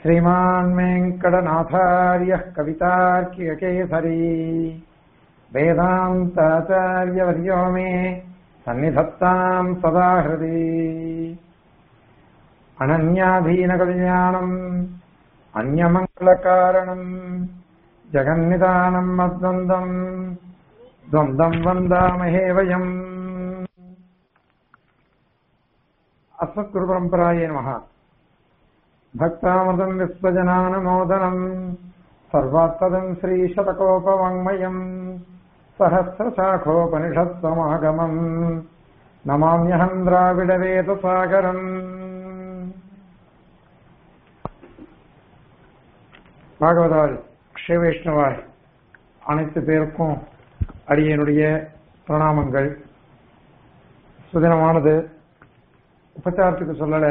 श्रीमान् वेङ्कटनाथार्यः कवितार्कियकेसरी वेदान्ताचार्यवर्यो मे सन्निधत्ताम् सदा हृदि अनन्याधीनकल्याणम् अन्यमङ्गलकारणम् जगन्निदानम् मद्वन्दम् द्वन्द्वम् वन्दामहे वयम् अस्मत्कुरुपरम्परायै नमः भक्तामृतम् विश्वजनानुमोदनम् सर्वात्तदम् श्रीशतकोपवाङ्मयम् सहस्रशाखोपनिषत्समागमम् நமாமியகம் திராவிட வேத சாகரம் பாகவதால் ஸ்ரீவைஷ்ணவாய் அனைத்து பேருக்கும் அடியனுடைய பிரணாமங்கள் சுதினமானது உபச்சாரத்துக்கு சொல்லல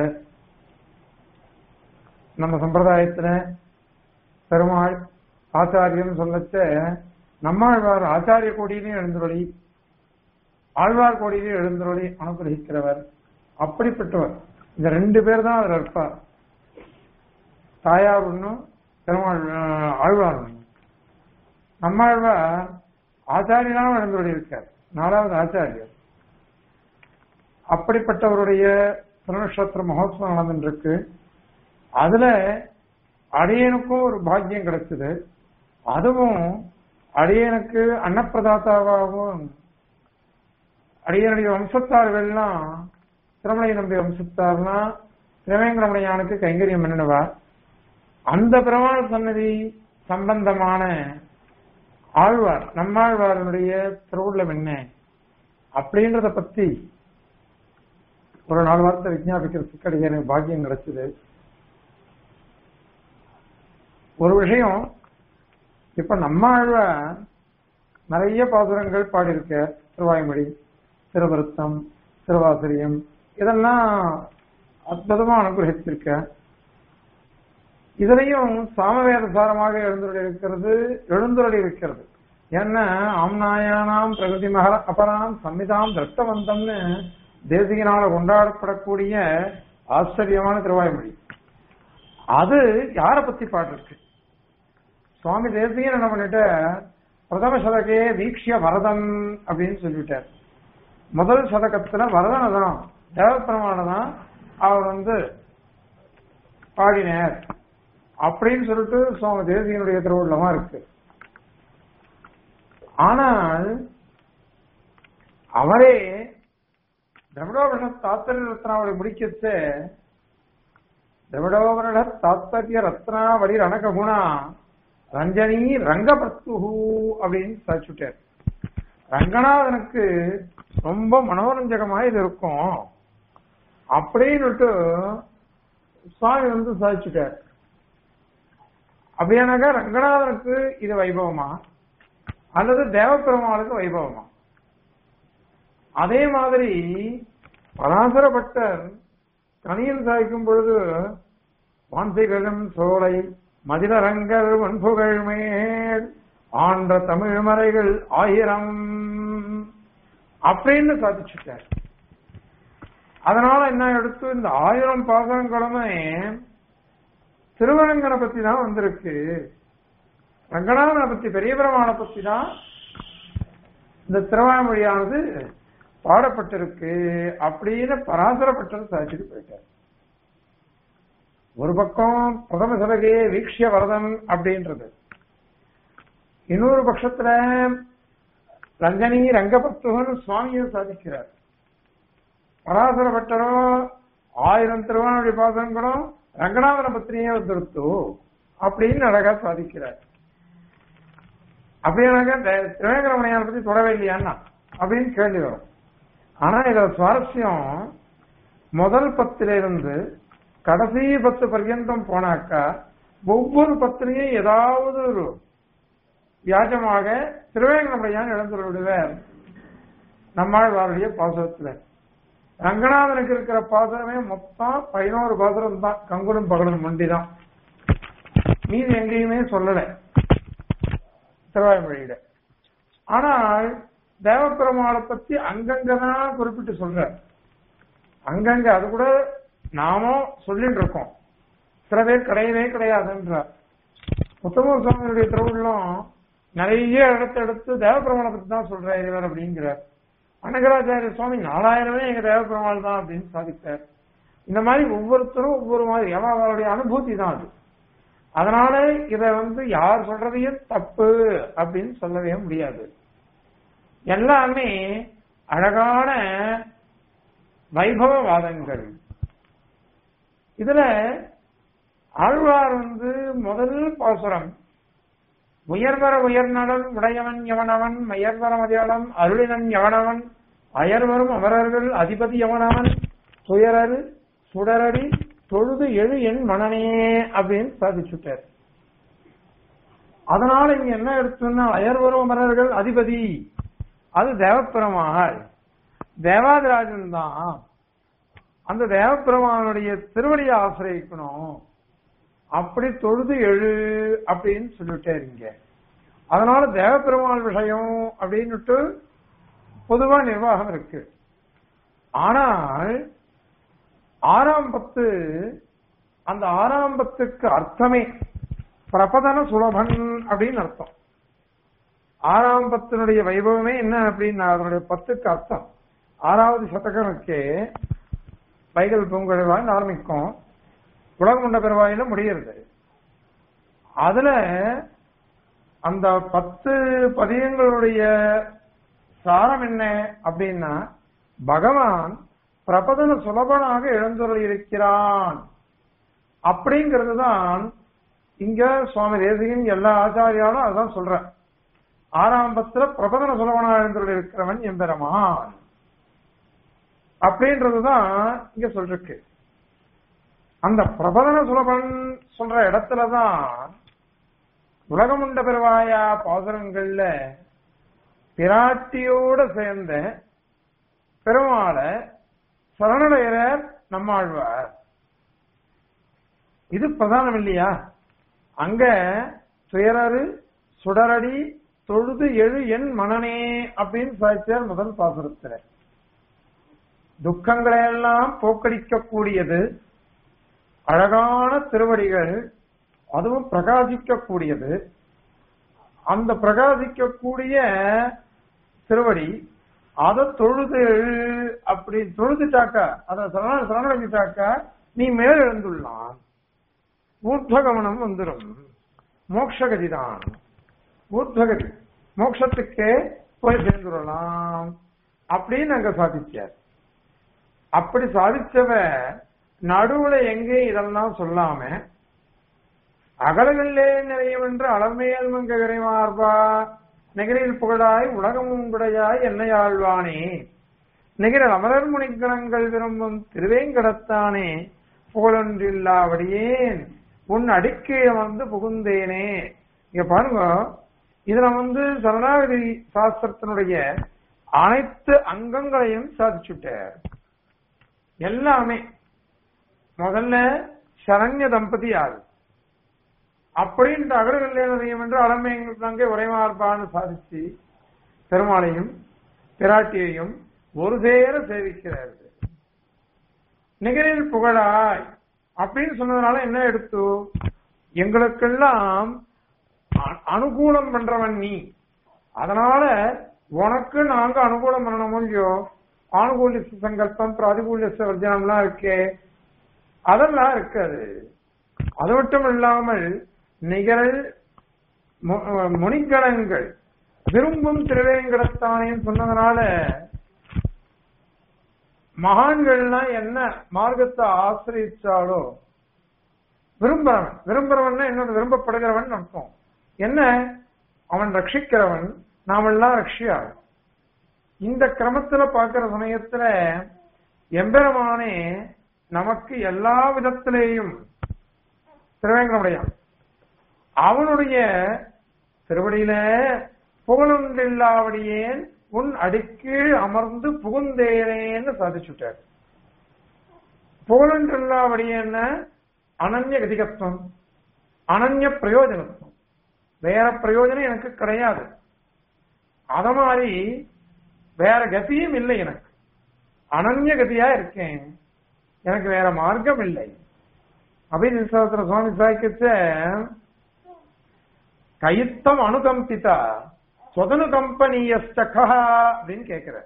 நம்ம சம்பிரதாயத்துல பெருமாள் ஆச்சாரியம் சொல்லச்ச நம்மாழ்வார் ஆச்சாரிய கோடியிலையும் எழுந்துருளி ஆழ்வார் கோடியிலையும் எழுந்துருளி அனுகிரகிக்கிறவர் அப்படிப்பட்டவர் இந்த ரெண்டு பேர் தான் அதில் இருப்பார் தாயார் ஒன்றும் பெருமாள் ஆழ்வார் ஒன்றும் நம்மாழ்வார் ஆச்சாரியனாக எழுந்துருளி இருக்கார் நாலாவது ஆச்சாரியர் அப்படிப்பட்டவருடைய திருநக்ஷத்திர மகோத்சவம் நடந்துருக்கு அதுல அடியனுக்கும் ஒரு பாக்கியம் கிடைச்சது அதுவும் அடியனுக்கு அன்னப்பிரதாத்தாவாகவும் அடியனுடைய வம்சத்தார்கள்லாம் திருமலை நம்பிய வம்சத்தார்னா திருவேங்கரமணியானுக்கு கைங்கரியம் பண்ணினவா அந்த பெருமாள் சன்னதி சம்பந்தமான ஆழ்வார் நம்மாழ்வாரனுடைய திருவுள்ளம் என்ன அப்படின்றத பத்தி ஒரு நாலு வாரத்தை விஜாபிக்கிறதுக்கு அடியே எனக்கு பாக்கியம் கிடைச்சது ஒரு விஷயம் இப்ப நம்ம ஆழ்வார் நிறைய பாசுரங்கள் பாடியிருக்க திருவாய்மொழி திருவருத்தம் திருவாசிரியம் இதெல்லாம் அற்புதமா அனுகிரகிச்சிருக்க இதுலயும் சாமவேத சாரமாக எழுந்துள்ள இருக்கிறது எழுந்துள்ள இருக்கிறது என்ன ஆம்நாயானாம் பிரகதி மகர அபராம் சம்மிதாம் திரஷ்டவந்தம்னு தேசிகனால கொண்டாடப்படக்கூடிய ஆச்சரியமான திருவாய்மொழி அது யார பத்தி பாட்டிருக்கு சுவாமி தேசிகன் என்ன பண்ணிட்ட பிரதம சதகே வீக்ஷிய வரதன் அப்படின்னு சொல்லிவிட்டார் முதல் சதகத்துல வரதனை தான் தேவப்பெருமான தான் அவர் வந்து பாடினார் அப்படின்னு சொல்லிட்டு சுவாமி தேசிகனுடைய திருவுள்ளமா இருக்கு ஆனால் அவரே திரவிடோபன தாத்பரிய ரத்னாவளி முடிக்கச்ச திரவிடோபன தாத்பரிய ரத்னாவளி ரணக குணா ரஞ்சனி ரங்கபத்துஹு அப்படின்னு சாச்சுட்டார் ரங்கநாதனுக்கு ரொம்ப மனோரஞ்சகமா இது இருக்கும் அப்படின்னுட்டு சுவாமி வந்து சாதிச்சுட்டார் அப்படியானாக்கா ரங்கநாதனுக்கு இது வைபவமா அல்லது தேவப்பெருமாளுக்கு வைபவமா அதே மாதிரி பராசர பட்டர் கனியில் சாய்க்கும் பொழுது வான்சைகளும் சோலை மதிலரங்கர் வன்புகள் மேல் ஆன்ற தமிழ் மறைகள் ஆயிரம் அப்படின்னு சாதிச்சுட்டார் அதனால என்ன எடுத்து இந்த ஆயிரம் பாசனங்களுமே திருவரங்கனை பத்தி தான் வந்திருக்கு ரங்கநாதனை பத்தி பெரிய பெருமானை பத்தி தான் இந்த திருவாய்மொழியானது பாடப்பட்டிருக்கு அப்படின்னு பராசரப்பட்டர் சாதிச்சுட்டு போயிட்டார் ஒரு பக்கம் பிரதம சலகே வீக்ஷிய வரதன் அப்படின்றது இன்னொரு பட்சத்துல ரஞ்சனி ரங்கபத்துவன் சுவாமியை சாதிக்கிறார் பராசர பட்டரோ ஆயிரம் திருவானுடைய பாசங்களும் ரங்கநாதன பத்திரியே வந்துருத்து அப்படின்னு அழகா சாதிக்கிறார் அப்படின்னாக்கா திருவேங்கரமணியான பத்தி தொடவே இல்லையான்னா அப்படின்னு கேள்வி வரும் ஆனா இதுல சுவாரஸ்யம் முதல் பத்துல இருந்து கடைசி பத்து பர்யந்தம் போனாக்கா ஒவ்வொரு பத்திலையும் ஏதாவது ஒரு வியாஜமாக திருவேங்கடமுடையான் இழந்து விடுவார் நம்மாழ்வாருடைய பாசனத்துல ரங்கநாதனுக்கு இருக்கிற பாசனமே மொத்தம் பதினோரு பாசனம் தான் கங்குலும் பகலும் மண்டி தான் மீது எங்கேயுமே சொல்லல திருவாய்மொழியில ஆனால் தேவப்பெருமாளை பத்தி அங்கங்கதான் குறிப்பிட்டு சொல்ற அங்கங்க அது கூட நாமும் சொல்லிட்டு இருக்கோம் சில பேர் கிடையவே கிடையாதுன்றார் உத்தம சுவாமியுடைய திருவுள்ளம் நிறைய இடத்த எடுத்து தேவபெருமானை பத்தி தான் சொல்றாரு இவர் அப்படிங்கிறார் அனகராச்சாரிய சுவாமி நாலாயிரமே எங்க தேவபெருமாள் தான் அப்படின்னு சாதித்தார் இந்த மாதிரி ஒவ்வொருத்தரும் ஒவ்வொரு மாதிரி அவர்களுடைய அனுபூதி தான் அது அதனால இத வந்து யார் சொல்றதையும் தப்பு அப்படின்னு சொல்லவே முடியாது எல்லாமே அழகான வைபவவாதங்கள் இதுல ஆழ்வார் வந்து முதல் பாசுரம் உயர்வர உயர்நலன் உடையவன் எவனவன் மயர்வர மதியாளம் அருளினன் எவனவன் அயர்வரும் அமரர்கள் அதிபதி எவனவன் துயரரு சுடரடி தொழுது எழு என் மனனே அப்படின்னு சாதிச்சுட்டார் அதனால இங்க என்ன எடுத்தோம்னா அயர்வரும் அமரர்கள் அதிபதி அது தேவப்பெருமாள் தேவாதிராஜன் தான் அந்த தேவப்பெருமானுடைய திருவடியை ஆசிரியக்கணும் அப்படி தொழுது எழு அப்படின்னு சொல்லிட்டே இருங்க அதனால தேவப்பெருமாள் விஷயம் அப்படின்னுட்டு பொதுவா நிர்வாகம் இருக்கு ஆனால் ஆறாம் பத்து அந்த ஆறாம் பத்துக்கு அர்த்தமே பிரபதன சுலபன் அப்படின்னு அர்த்தம் ஆறாம் பத்தினுடைய வைபவமே என்ன அப்படின்னா அதனுடைய பத்துக்கு அர்த்தம் ஆறாவது சதகம் இருக்கே வைகல் பூங்கழவாய் ஆரம்பிக்கும் உலகமுண்ட பெருவாயில முடிகிறது அதுல அந்த பத்து பதியங்களுடைய சாரம் என்ன அப்படின்னா பகவான் பிரபதன சுலபனாக எழுந்துள்ள இருக்கிறான் அப்படிங்கிறது தான் இங்க சுவாமி தேசிகன் எல்லா ஆச்சாரியாலும் அதான் சொல்ற ஆறாம் பத்துல பிரபதன சுலபனாக எழுந்துள்ள இருக்கிறவன் எம்பெருமான் அப்படின்றதுதான் இங்க சொல்லிருக்கு அந்த பிரபதன சுலபன் சொல்ற இடத்துலதான் உலகமுண்ட பெருவாயா பாசுரங்கள்ல பிராட்டியோட சேர்ந்த பெருமாளை சரணடைகிற நம்மாழ்வார் இது பிரதானம் இல்லையா அங்க துயரரு சுடரடி தொழுது எழு என் மனனே அப்படின்னு சாய்ச்சார் முதல் பாசுரத்துல துக்கங்களை எல்லாம் போக்கடிக்க கூடியது அழகான திருவடிகள் அதுவும் பிரகாசிக்க கூடியது அந்த பிரகாசிக்கக்கூடிய திருவடி அதை தொழுது அப்படி தொழுதுட்டாக்கா அதை சரண சரணடைஞ்சிட்டாக்கா நீ மேல் எழுந்துள்ளான் ஊர்த்வகமனம் வந்துடும் மோக்ஷகதி தான் ஊர்த்வகதி மோட்சத்துக்கே போய் சேர்ந்துடலாம் அப்படின்னு அங்க சாதிச்சார் அப்படி சாதிச்சவ நடுவுல எங்கே இதெல்லாம் சொல்லாம அகலகளே நிறையவென்று அளமேல் மங்ககரை மார்பா நிகரில் புகழாய் உலகம் உங்குடையாய் என்னை ஆழ்வானே நிகரில் அமரர் முனிக்கணங்கள் விரும்பும் திருவேங்கடத்தானே புகழொன்றில்லாவடியேன் உன் அடிக்கீழ வந்து புகுந்தேனே இங்க பாருங்க இதுல வந்து சரணாகதி சாஸ்திரத்தினுடைய அனைத்து அங்கங்களையும் சாதிச்சுட்டார் எல்லாமே முதல்ல சரண்ய தம்பதி யாரு அப்படின்ற அகர கல்யாணம் என்று அலமையங்களுக்கு அங்கே உரைமார்பான்னு சாதிச்சு பெருமாளையும் பிராட்டியையும் ஒரு சேர சேவிக்கிறார்கள் நிகரில் புகழாய் அப்படின்னு சொன்னதுனால என்ன எடுத்து எங்களுக்கெல்லாம் அ- அனுகூலம் பண்றவன் நீ அதனால உனக்கு நாங்க அனுகூலம் பண்ணணும் இல்லையோ ஆனுகூல்ய சங்கல்பம் பிராதிகூல்ய வர்ஜனம்லாம் இருக்கே அதெல்லாம் இருக்காது அது மட்டும் இல்லாமல் நிகழ் மு- முனிகணங்கள் விரும்பும் திருவேங்கடத்தானேன்னு சொன்னதுனால மகான்கள்லாம் என்ன மார்க்கத்தை ஆசிரியிச்சாலோ விரும்புறவன் விரும்புறவன் என்னோட விரும்பப்படுகிறவன் அர்த்தம் என்ன அவன் ரட்சிக்கிறவன் நாமெல்லாம் ரட்சியாள் இந்த கிரமத்துல பார்க்கிற சமயத்துல எம்பெருமானே நமக்கு எல்லா விதத்திலேயும் திருவேங்கடமுடையான் அவனுடைய திருவடியில புகழுண்டில்லாவடியேன் உன் அடிக்கீழ் அமர்ந்து புகுந்தேனேன்னு சாதிச்சுட்டார் புகழுண்டில்லாவடியேன்னு அனன்ய கதிகத்துவம் அனன்ய பிரயோஜனத்துவம் வேற பிரயோஜனம் எனக்கு கிடையாது அத மாதிரி வேற கதியும் இல்லை எனக்கு அனன்ய கதியா இருக்கேன் எனக்கு வேற மார்க்கம் இல்லை அபிதிசாஸ்திர சுவாமி சாய்க்கச்ச கயித்தம் அனுகம்பிதா சொதனு கம்பனியஸ்டகா அப்படின்னு கேக்குற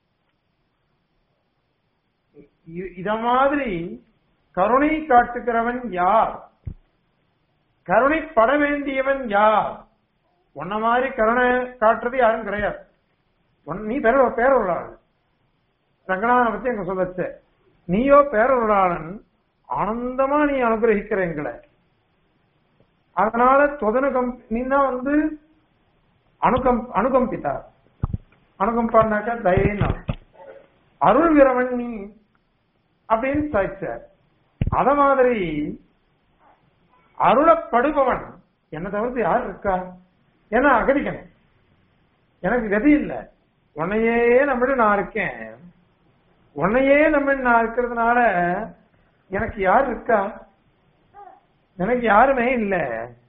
இ- இத மாதிரி கருணை காட்டுகிறவன் யார் கருணைப்பட வேண்டியவன் யார் உன்ன மாதிரி கருணை காட்டுறது யாரும் கிடையாது உன்- நீ பேர பேரொருளாளன் ரங்கநாதனை பத்தி எங்க சொல்லச்ச நீயோ பேரொருளாளன் ஆனந்தமா நீ அனுகிரகிக்கிற எங்களை அதனால தொதனுகம் நீ தான் வந்து அணுகம் அணுகம்பித்தா அணுகம்பான்னாக்கா தயனா அருள் வீரவன் நீ அப்படின்னு சாய்ச்சார் அத மாதிரி அருளப்படுபவன் என்ன தவிர்த்து யார் இருக்கா ஏன்னா அகதிக்கன் எனக்கு கதி இல்ல உன்னையே நம்பிட்டு நான் இருக்கேன் உன்னையே நம்பிட்டு நான் இருக்கிறதுனால எனக்கு யார் இருக்கா எனக்கு யாருமே இல்ல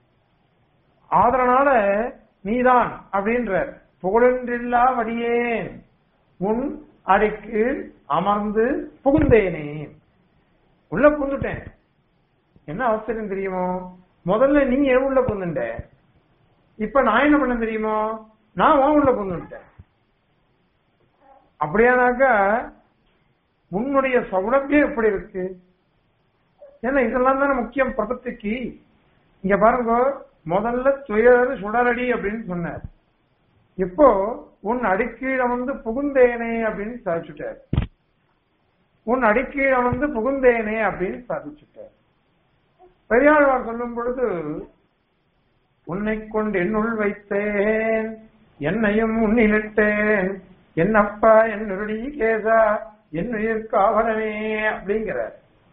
ஆதரனால நீதான் அப்படின்ற புகழென்றில்லா வடியேன் உன் அறைக்கு அமர்ந்து புகுந்தேனே உள்ள புகுந்துட்டேன் என்ன அவசரம் தெரியுமோ முதல்ல நீ என் உள்ள புகுந்துட்ட இப்ப நான் என்ன பண்ண தெரியுமோ நான் உன் உள்ள புகுந்துட்டேன் அப்படியானாக்கா உன்னுடைய சௌலபியம் எப்படி இருக்கு ஏன்னா இதெல்லாம் தானே முக்கியம் பிரபத்திக்கு இங்க பாருங்க முதல்ல துயர் சுடரடி அப்படின்னு சொன்னார் இப்போ உன் அடிக்கீழ வந்து புகுந்தேனே அப்படின்னு சாதிச்சுட்டார் உன் அடிக்கீழ வந்து புகுந்தேனே அப்படின்னு சாதிச்சுட்டார் பெரியாழ்வார் சொல்லும் பொழுது உன்னை கொண்டு என்னுள் வைத்தேன் என்னையும் உன்னிலிட்டேன் என்னப்பா என்னுடைய கேசா என்னுயிர் காவலனே அப்படிங்கிறார்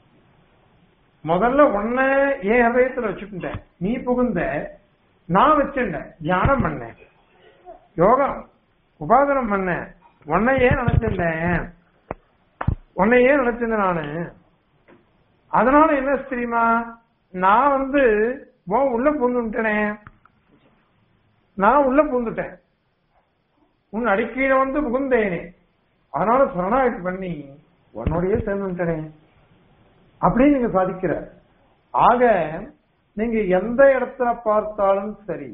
முதல்ல உன்ன என் ஹதயத்துல வச்சுட்டேன் நீ புகுந்த நான் வச்சுட்டேன் தியானம் பண்ணேன் யோகம் உபாதனம் பண்ணேன் உன்னையே நினைச்சிருந்தேன் உன்னையே நினைச்சிருந்தேன் நானு அதனால என்ன தெரியுமா நான் வந்து உன் உள்ள பூந்துட்டேனே நான் உள்ள பூந்துட்டேன் உன் அடிக்கீழ வந்து புகுந்தேனே அதனால சரணாகி பண்ணி உன்னோடயே சேர்ந்துட்டேனே அப்படின்னு நீங்க சாதிக்கிற ஆக நீங்க எந்த இடத்துல பார்த்தாலும் சரி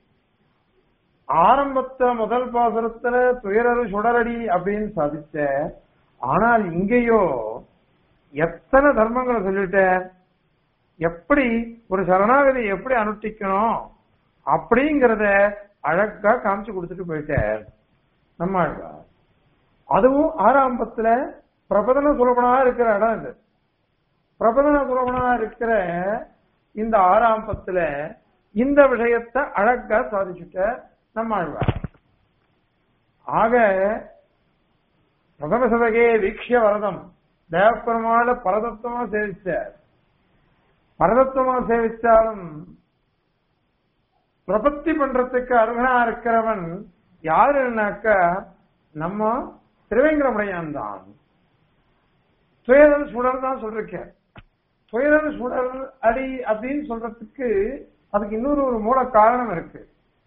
ஆரம்பத்த முதல் பாசுரத்துல துயரரு சுடரடி அப்படின்னு சாதிச்ச ஆனால் இங்கேயோ எத்தனை தர்மங்களை சொல்லிட்ட எப்படி ஒரு சரணாகதி எப்படி அனுஷ்டிக்கணும் அப்படிங்கறத அழகா காமிச்சு கொடுத்துட்டு போயிட்டார் நம்ம ஆழ்வார். அதுவும் ஆரம்பத்துல பிரபதன சுலபனா இருக்கிற இடம் இது பிரபதன சுலபனா இருக்கிற இந்த ஆரம்பத்துல இந்த விஷயத்தை அழகா சாதிச்சுட்ட நம்ம ஆழ்வார் ஆக பிரதம சதகே வீக்ஷிய வரதம் தேவப்பெருமாள பரதத்துவமா சேவிச்சார் பரதத்துவமா சேவிச்சாலும் பிரபத்தி பண்றதுக்கு அருகனா இருக்கிறவன் யாருன்னாக்கா நம்ம திருவேங்கரமுடையான் தான் துயரல் சுடர் தான் சொல்றேன் துயரல் சுடர் அடி அப்படின்னு சொல்றதுக்கு அதுக்கு இன்னொரு ஒரு மூல காரணம் இருக்கு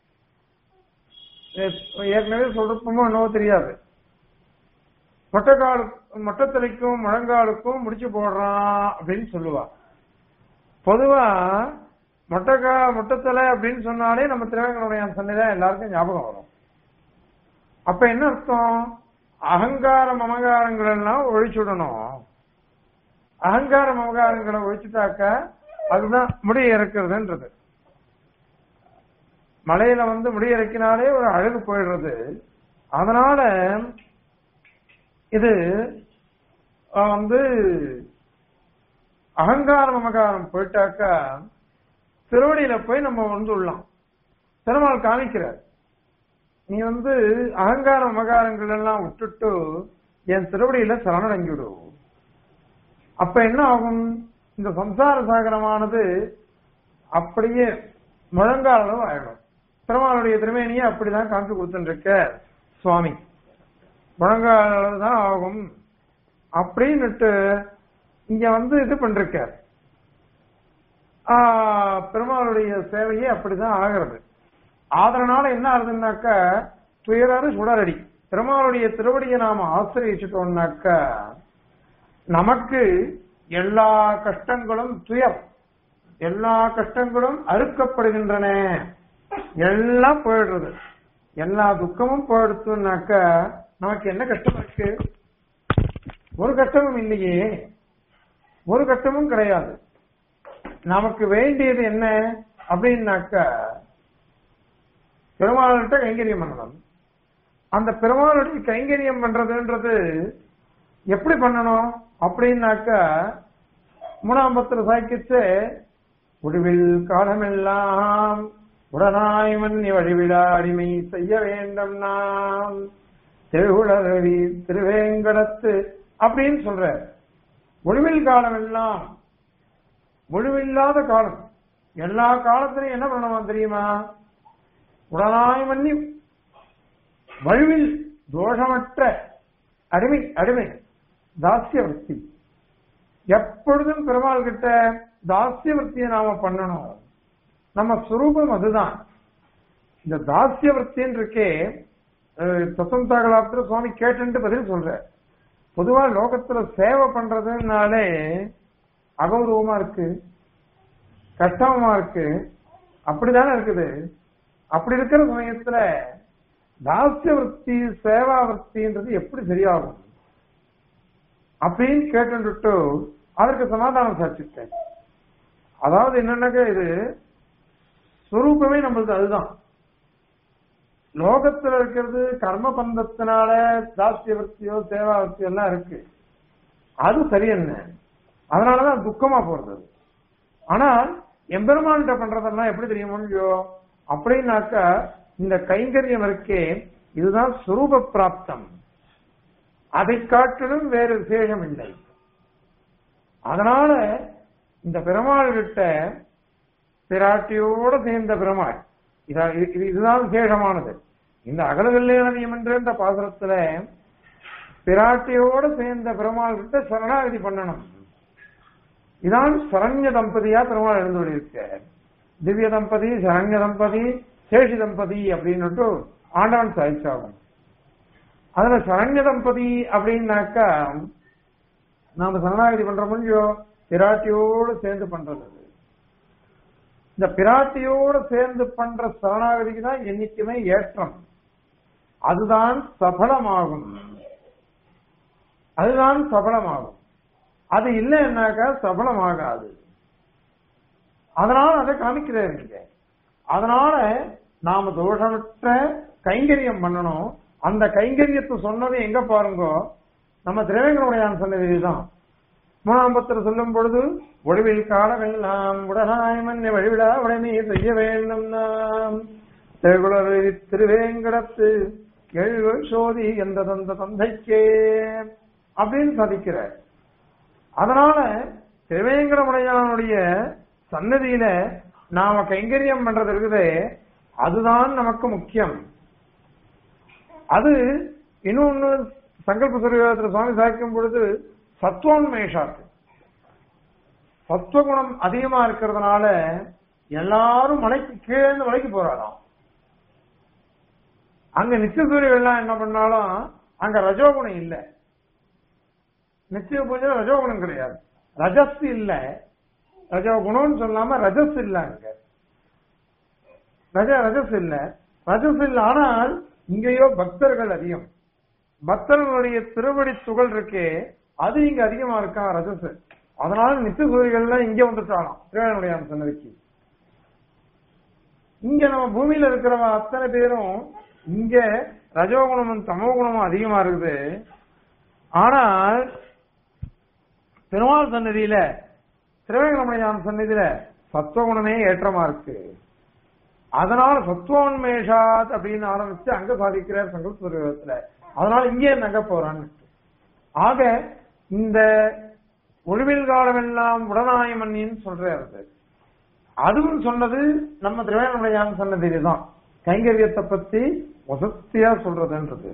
ஏ- ஏற்கனவே சொல்றப்பமோ என்னவோ தெரியாது மொட்டைக்காலு மொட்டத்தலைக்கும் முழங்காலுக்கும் முடிச்சு போடுறான் அப்படின்னு சொல்லுவா பொதுவா மொட்டைக்கா மொட்டத்தலை அப்படின்னு சொன்னாலே நம்ம திருவேங்கனுடைய சன்னிதான் எல்லாருக்கும் ஞாபகம் வரும் அப்ப என்ன அர்த்தம் அகங்காரம் மமகாரங்கள் எல்லாம் ஒழிச்சுடணும் அகங்கார மமகாரங்களை ஒழிச்சுட்டாக்க அதுதான் முடி இறக்குறதுன்றது மலையில வந்து முடி இறக்கினாலே ஒரு அழகு போயிடுறது அதனால இது அஹ், வந்து அகங்கார மமகாரம் போயிட்டாக்கா திருவடியில போய் நம்ம வந்துடலாம் பெருமாள் காமிக்கிறார் நீ வந்து அகங்கார மமகாரங்கள் எல்லாம் விட்டுட்டு என் திருவடியில சரணடைஞ்சுடு அப்ப என்ன ஆகும் இந்த சம்சார சாகரமானது அப்படியே முழங்கால அளவு ஆயிடும் பெருமாளுடைய திருமேனியை அப்படிதான் காமிச்சு கொடுத்துருக்க சுவாமி முழங்கால அளவு தான் ஆகும் அப்படின்னுட்டு இங்க வந்து இது பண்றார் ஆஹ், பெருமாளுடைய சேவையே அப்படிதான் ஆகிறது அதனால என்ன ஆகுதுன்னாக்கா துயராறு சுடரடி பெருமாளுடைய திருவடியை நாம ஆசிரியச்சிட்டோம்னாக்கா நமக்கு எல்லா கஷ்டங்களும் துயர் எல்லா கஷ்டங்களும் அறுக்கப்படுகின்றன எல்லாம் போயிடுறது எல்லா துக்கமும் போயிடுச்சுனாக்க நமக்கு என்ன கஷ்டம் இருக்கு ஒரு கஷ்டமும் இல்லையே ஒரு கஷ்டமும் கிடையாது நமக்கு வேண்டியது என்ன அப்படின்னாக்க பெருமாள்கிட்ட கைங்கரியம் பண்ணணும் அந்த பெருமாளுடைய கைங்கரியம் பண்றதுன்றது எப்படி பண்ணணும் அப்படின்னாக்க மூணாம் பத்திர சாய்க்கிச்சு முடிவில் காலமெல்லாம் உடனாய் மன்னி வழிவிழா அடிமை செய்ய வேண்டும் நாம் திருகுளரவி திருவேங்கடத்து அப்படின்னு சொல்ற ஒளிவில் காலம் எல்லாம் ஒளிவில்லாத காலம் எல்லா காலத்திலையும் என்ன பண்ணணுமா தெரியுமா உடனாய் மன்னி வழுவில் தோஷமற்ற அடிமை அடிமை தாசிய விற்பி எப்பொழுதும் பெருமாள் கிட்ட தாசிய விற்பியை நாம பண்ணணும் நம்ம சுரூபம் அதுதான் இந்த தாசிய விற்பின்னு இருக்கே தசந்தாகலாத்திர சுவாமி கேட்டுன்ட்டு பதில் சொல்ற பொதுவா லோகத்துல சேவை பண்றதுனாலே அகௌரவமா இருக்கு கஷ்டமா இருக்கு அப்படிதானே இருக்குது அப்படி இருக்கிற சமயத்துல தாசிய விற்பி சேவா விற்பின்றது எப்படி சரியாகும் அப்படின்னு கேட்டுட்டு அதற்கு சமாதானம் சாட்சிட்டேன் அதாவது என்னன்னாக்க இது சுரூபமே நம்மளுக்கு அதுதான் லோகத்துல இருக்கிறது கர்ம பந்தத்தினால தாசிய விற்பியோ சேவா விற்பியோ எல்லாம் இருக்கு அது சரி என்ன அதனாலதான் துக்கமா போறது ஆனால் எம்பெருமான்கிட்ட பண்றதெல்லாம் எப்படி தெரியுமோ இல்லையோ அப்படின்னாக்கா இந்த கைங்கரியம் இருக்கே இதுதான் சுரூப பிராப்தம் அதை காட்டிலும் வேறு விசேஷம் இல்லை அதனால இந்த பெருமாள் கிட்ட பிராட்டியோட சேர்ந்த பெருமாள் இதுதான் விசேஷமானது இந்த அகலகல்யாணியம் என்ற இந்த பாசுரத்துல பிராட்டியோட சேர்ந்த பெருமாள் கிட்ட சரணாகதி பண்ணணும் இதான் சரண்ய தம்பதியா பெருமாள் எழுந்துள்ளிருக்க திவ்ய தம்பதி சரண்ய தம்பதி சேஷி தம்பதி அப்படின்னுட்டு ஆண்டவன் சாதிச்சாகும் அதுல சரண்ய தம்பதி அப்படின்னாக்கா நாம சரணாகதி பண்ற முடியும் பிராட்டியோடு சேர்ந்து பண்றது இந்த பிராட்டியோடு சேர்ந்து பண்ற சரணாகதிக்கு தான் என்னைக்குமே ஏற்றம் அதுதான் சபலமாகும் அதுதான் சபலமாகும் அது இல்லைன்னாக்கா சபலமாகாது அதனால அதை காமிக்கிறாரு இங்க அதனால நாம தோஷமற்ற கைங்கரியம் பண்ணணும் அந்த கைங்கரியத்தை சொன்னது எங்க பாருங்க நம்ம திரவேங்கனுடையான் சொன்னது தான் மூணாம் பத்திரம் சொல்லும் பொழுது ஒளிவில் காலமெல்லாம் உடனாய் மண்ணை வழிவிடா உடனே செய்ய வேண்டும் நாம் திருகுளர் திருவேங்கடத்து எழு சோதி என்ற தந்த தந்தைக்கே அப்படின்னு சாதிக்கிறார் அதனால திருவேங்கடமுடையானுடைய சன்னதியில நாம கைங்கரியம் பண்றது இருக்குது அதுதான் நமக்கு முக்கியம் அது இன்னொன்னு சங்கல்ப சுரயோகத்துல சுவாமி சாதிக்கும் பொழுது சத்துவோன்மேஷாத்து சத்துவகுணம் அதிகமா இருக்கிறதுனால எல்லாரும் மலைக்கு கீழே இருந்து மலைக்கு போறாராம் அங்க நித்திய சூரியெல்லாம் என்ன பண்ணாலும் அங்க ரஜோகுணம் இல்ல நிச்சய பூஜை ரஜோகுணம் கிடையாது ரஜஸ் இல்ல ரஜோகுணம்னு சொல்லாம ரஜஸ் இல்ல அங்க ரஜ ரஜஸ் இல்ல ரஜஸ் இல்ல ஆனால் இங்கேயோ பக்தர்கள் அதிகம் பக்தர்களுடைய திருவடி துகள் இருக்கே அது இங்க அதிகமா இருக்கா ரஜஸ் அதனால நித்திய சூரியர்கள்லாம் இங்க வந்துட்டாலாம் திருவண்ணாமலையான சன்னதிக்கு இங்க நம்ம பூமியில இருக்கிறவங்க அத்தனை பேரும் இங்க ரஜோகுணமும் தமோகுணமும் அதிகமா இருக்குது ஆனால் பெருமாள் சன்னதியில திருவேங்கடமலையான சன்னதியில சத்துவகுணமே ஏற்றமா இருக்கு அதனால சத்துவோன்மேஷாத் அப்படின்னு ஆரம்பிச்சு அங்க சாதிக்கிறார் சங்கல்புரத்துல அதனால இங்கே நங்க போறான்னு ஆக இந்த ஒளிவில் காலம் எல்லாம் உடனாய மண்ணின்னு சொல்றாரு அதுவும் சொன்னது நம்ம திருவேணமலையான சொன்னது தான் கைங்கரியத்தை பத்தி வசத்தியா சொல்றதுன்றது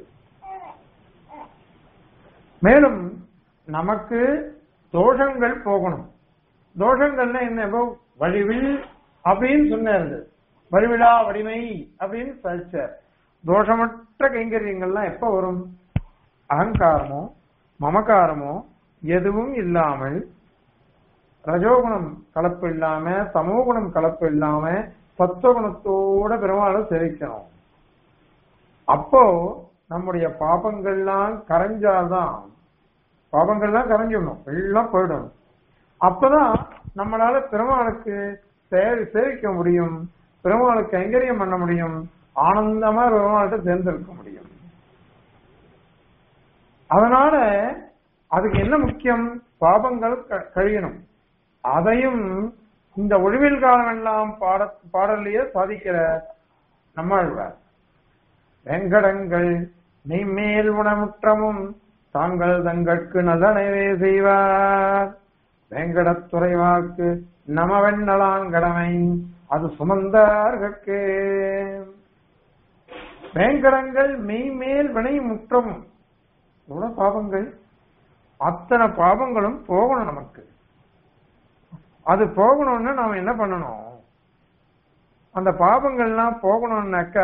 மேலும் நமக்கு தோஷங்கள் போகணும் தோஷங்கள்னா என்ன இப்போ வழிவில் அப்படின்னு சொன்னாரு வழிவிழா வடிமை அப்படின்னு சரிச்சார் தோஷமற்ற கைங்கரியங்கள்லாம் எப்ப வரும் அகங்காரமோ மமகாரமோ எதுவும் இல்லாமல் ரஜோகுணம் கலப்பு இல்லாம தமோகுணம் கலப்பு இல்லாம சத்துவகுணத்தோட பெருமாளை சேவிக்கணும் அப்போ நம்முடைய பாபங்கள்லாம் கரைஞ்சாதான் பாபங்கள்லாம் கரைஞ்சிடணும் எல்லாம் போயிடணும் அப்பதான் நம்மளால பெருமாளுக்கு சேவை சேவிக்க முடியும் பெருமாளுக்கு கைங்கரியம் பண்ண முடியும் ஆனந்தமா பெருமாள்கிட்ட சேர்ந்திருக்க முடியும் அதனால அதுக்கு என்ன முக்கியம் பாபங்கள் க- கழியணும் அதையும் இந்த ஒழிவில் காலம் எல்லாம் பாட பாடலையே சாதிக்கிற நம்மாழ்வார் வெங்கடங்கள் மெய்மேல் உணமுற்றமும் தாங்கள் தங்கட்கு நலனவே செய்வார் வெங்கடத்துறை வாக்கு நமவெண்ணலாங்கடமை அது சுமந்தார்கட்கு வேங்கடங்கள் மெய்மேல் வினை முற்றமும் எவ்வளவு பாவங்கள் அத்தனை பாவங்களும் போகணும் நமக்கு அது போகணும்னா நாம என்ன பண்ணணும் அந்த பாவங்கள்லாம் போகணும்னாக்கா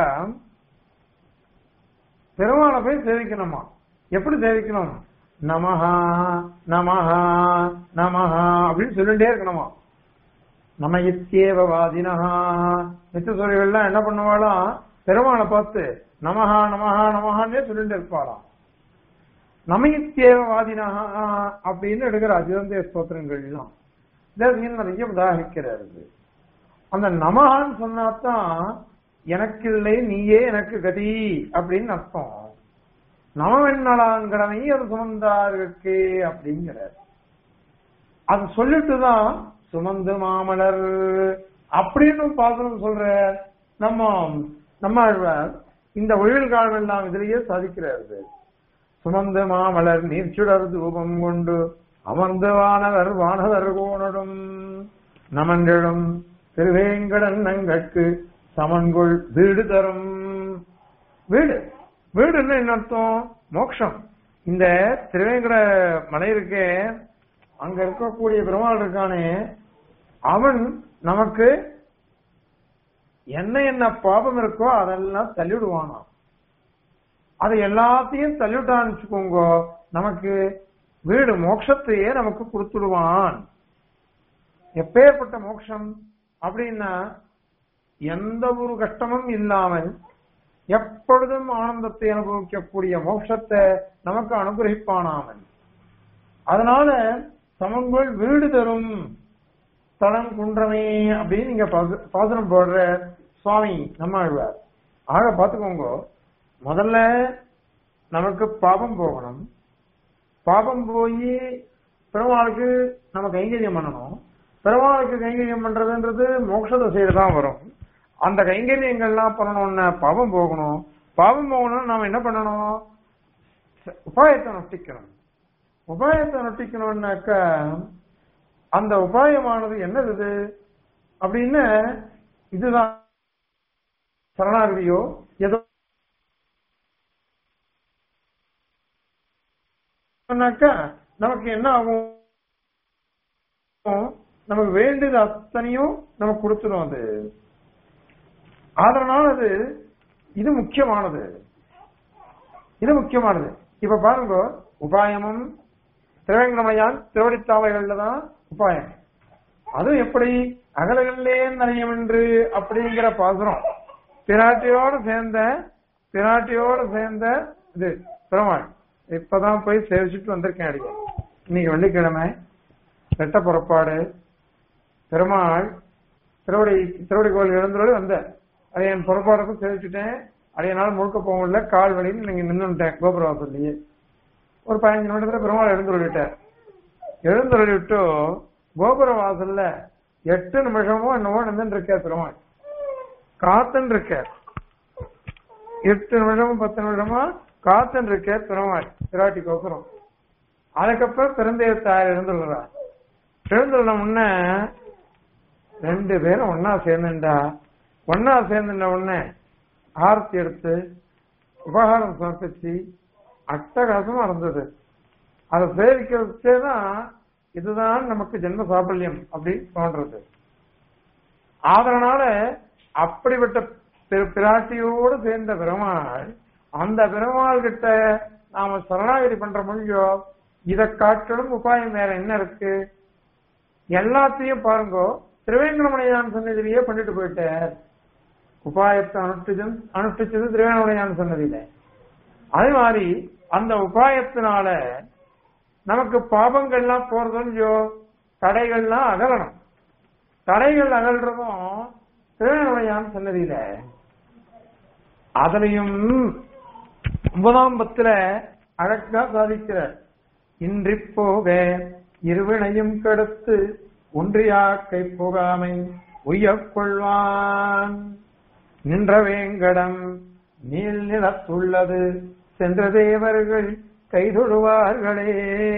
பெருமாளை போய் சேவிக்கணுமா எப்படி சேவிக்கணும் நமஹா நமஹா நமஹா அப்படின்னு சொல்லிட்டே இருக்கணுமா நம இத்தியேவவாதினஹா நித்தியசூரியெல்லாம் என்ன பண்ணுவாளாம் பெருமாளை பார்த்து நமஹா நமஹா நமஹான்னே சொல்லிட்டு இருப்பாளாம் நமயித்தேவவாதினஹா அப்படின்னு எடுக்கிற அதிதந்திய ஸ்தோத்திரங்கள்லாம் தேசியம் நிறைய உதாகிக்கிறது அந்த நமஹான்னு சொன்னாதான் எனக்கு இல்லை நீயே எனக்கு கதி அப்படின்னு அர்த்தம் நமவெண்ணலாங்கடமை அது சுமந்தாருக்கு அப்படிங்கிறார் அது சொல்லிட்டுதான் சுமந்து மாமலர் அப்படின்னு பாசனம் சொல்ற நம்ம நம்ம ஆழ்வார் இந்த ஒழில் காலம் எல்லாம் இதிலேயே சாதிக்கிறாரு சுமந்து மாமலர் நீர்ச்சுடர் தூபம் கொண்டு அமர்ந்து வானவர் வானவர் கோணடும் நமன்களும் திருவேங்கடன் நங்கட்கு சமன்கொள் வீடு தரும் வீடு வீடுன்னு என்ன அர்த்தம் மோட்சம் இந்த திருவேங்கட மலை இருக்கே அங்க இருக்கக்கூடிய பெருமாள் இருக்கானே அவன் நமக்கு என்ன என்ன பாபம் இருக்கோ அதெல்லாம் தள்ளிவிடுவானாம் அது எல்லாத்தையும் தள்ளிவிட்டான்னு வச்சுக்கோங்க நமக்கு வீடு மோட்சத்தையே நமக்கு கொடுத்துடுவான் எப்பேற்பட்ட மோட்சம் அப்படின்னா எந்த ஒரு கஷ்டமும் இல்லாமல் எப்பொழுதும் ஆனந்தத்தை அனுபவிக்கக்கூடிய மோட்சத்தை நமக்கு அனுகிரகிப்பானாமன் அதனால சமன்கொள் வீடு தரும் தளம் குன்றமே அப்படின்னு நீங்க பாச- பாசனம் போடுற சுவாமி நம்மாழ்வார் ஆக பாத்துக்கோங்க முதல்ல நமக்கு பாபம் போகணும் பாபம் போய் பெருமாளுக்கு நம்ம கைங்கரியம் பண்ணணும் பெருமாளுக்கு கைங்கரியம் பண்றதுன்றது மோட்ச திசையில தான் வரும் அந்த கைங்கரியங்கள்லாம் பண்ணணும்னா பாவம் போகணும் பாவம் போகணும்னு நாம என்ன பண்ணணும் உபாயத்தை நொட்டிக்கணும் உபாயத்தை நொட்டிக்கணும்னாக்கா அந்த உபாயமானது என்னது இது அப்படின்னு இதுதான் சரணாகதியோ ஏதோ சொன்னாக்கா நமக்கு என்ன ஆகும் நமக்கு வேண்டியது அத்தனையும் நமக்கு கொடுத்துடும் அது அதனால அது இது முக்கியமானது இது முக்கியமானது இப்ப பாருங்க உபாயமும் திருவேங்கடமையான் திருவடித்தாவைகள்ல தான் உபாயம் அதுவும் எப்படி அகலகல்லே நரையம் என்று அப்படிங்கிற பாசுரம் பிராட்டியோட சேர்ந்த பிராட்டியோட சேர்ந்த இது பெருமாள் இப்பதான் போய் சேவிச்சுட்டு வந்திருக்கேன் அடிக்க இன்னைக்கு வெள்ளிக்கிழமை ரெட்ட புறப்பாடு பெருமாள் திருவடி திருவடி கோயில் எழுந்தோடு வந்தேன் அதை என் புறப்பாடுக்கும் சேவிச்சுட்டேன் அதை என்னால் முழுக்க போக முடியல கால் வலின்னு நீங்க நின்னுட்டேன் கோபுரவாசல்லையே ஒரு பதினஞ்சு நிமிடத்துல பெருமாள் எழுந்துள்ளிட்டார் எழுந்துள்ளி விட்டு கோபுர வாசல்ல எட்டு நிமிஷமோ என்னவோ நின்று இருக்கார் பெருமாள் காத்துன்னு இருக்கார் எட்டு நிமிஷமும் பத்து நிமிஷமா காத்துன்னு இருக்கார் பெருமாள் பிராட்டி கோபுரம் அதுக்கப்புறம் பிறந்தைய தாயார் எழுந்துள்ளார் எழுந்துள்ள முன்ன ரெண்டு பேரும் ஒன்னா சேர்ந்துண்டா ஒன்னா சேர்ந்துட்ட உடனே ஆரத்தி எடுத்து உபகாரம் சமர்ப்பிச்சு அட்டகாசமா இருந்தது அதை சேவிக்கிறதே தான் இதுதான் நமக்கு ஜென்ம சாபல்யம் அப்படின்னு தோன்றது அதனால அப்படிப்பட்ட பிர- பிராட்டியோடு சேர்ந்த பெருமாள் அந்த பெருமாள் கிட்ட நாம சரணாகதி பண்ற முடியோ இதை காட்டிலும் உபாயம் வேற என்ன இருக்கு எல்லாத்தையும் பாருங்க திருவேங்கடமணியான் சன்னதியிலேயே பண்ணிட்டு போயிட்டார் உபாயத்தை அனுஷ்டிச்சு அனுஷ்டிச்சது திருவேங்கடமணியான் சன்னதியில அதே மாதிரி அந்த உபாயத்தினால நமக்கு பாபங்கள்லாம் போறதும் இல்லையோ தடைகள்லாம் அகலணும் தடைகள் அகல்றதும் திருவேங்கடமணியான் சன்னதியில அதுலயும் ஒன்பதாம் பத்துல அழகா சாதிக்கிறார் இன்றி போக இருவினையும் கெடுத்து ஒன்றியாக்கை போகாமை உய்யக் கொள்வான் நின்ற வேங்கடம் நீள் நிலத்துள்ளது சென்ற தேவர்கள் கைதொழுவார்களே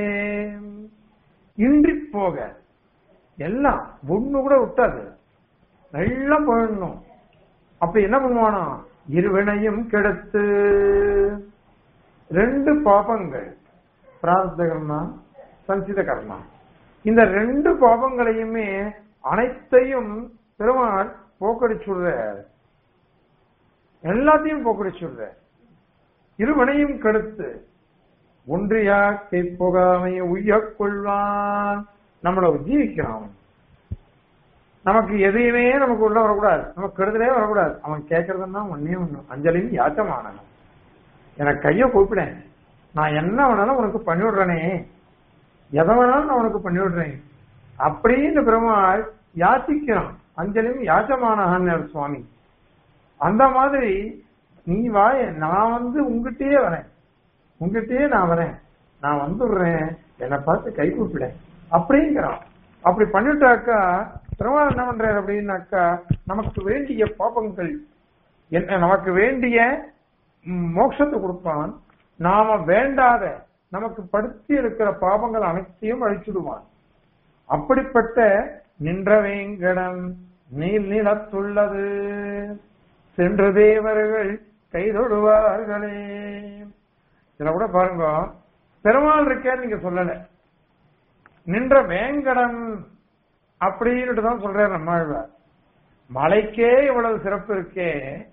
இன்றி போக எல்லாம் ஒண்ணு கூட விட்டாது எல்லாம் போயிடணும் அப்ப என்ன பண்ணுவானா இருவினையும் கெடுத்து ரெண்டு பாபங்கள் பிரார்த்த கர்மா சஞ்சித கர்மா இந்த ரெண்டு பாபங்களையுமே அனைத்தையும் பெருமாள் போக்கடிச்சுடுற எல்லாத்தையும் போக்கடிச்சுடுற இருவினையும் கெடுத்து ஒன்றியா போகாமை உய்யக் கொள்வான் நம்மளை ஜீவிக்கிறான் அவன். நமக்கு எதையுமே நமக்கு உள்ள வரக்கூடாது நமக்கு கெடுதலே வரக்கூடாது அவன் கேட்கறதுன்னா ஒன்னே ஒண்ணு அஞ்சலியும் யாச்சமானவன் எனக்கு கைய கூப்பிடேன் நான் என்ன வேணாலும் உனக்கு பண்ணி விடுறேனே எதை வேணாலும் நான் உனக்கு பண்ணி விடுறேன் அப்படின்னு பெருமாள் யாச்சிக்கிறான் அஞ்சலியும் யாச்சமானஹான் சுவாமி அந்த மாதிரி நீ வாய நான் வந்து உங்ககிட்டயே வரேன் உங்ககிட்டயே நான் வரேன் நான் வந்துடுறேன் என்னை பார்த்து கை கூப்பிட அப்படிங்கிறான் அப்படி பண்ணிட்டாக்கா பெருமாள் என்ன பண்றாரு அப்படின்னாக்கா நமக்கு வேண்டிய பாபங்கள் என்ன நமக்கு வேண்டிய ம், மோட்சத்தை கொடுப்பான் நாம வேண்டாத நமக்கு படுத்தி இருக்கிற பாபங்கள் அனைத்தையும் அழிச்சுடுவான் அப்படிப்பட்ட நின்ற வேங்கடம் நீல் நிலத்துள்ளது சென்ற தேவர்கள் கைதொடுவார்களே இதுல கூட பாருங்க பெருமாள் இருக்கேன்னு நீங்க சொல்லல நின்ற வேங்கடம் அப்படின்னுட்டு தான் சொல்றாரு நம்மாழ்வார் மலைக்கே இவ்வளவு சிறப்பு இருக்கே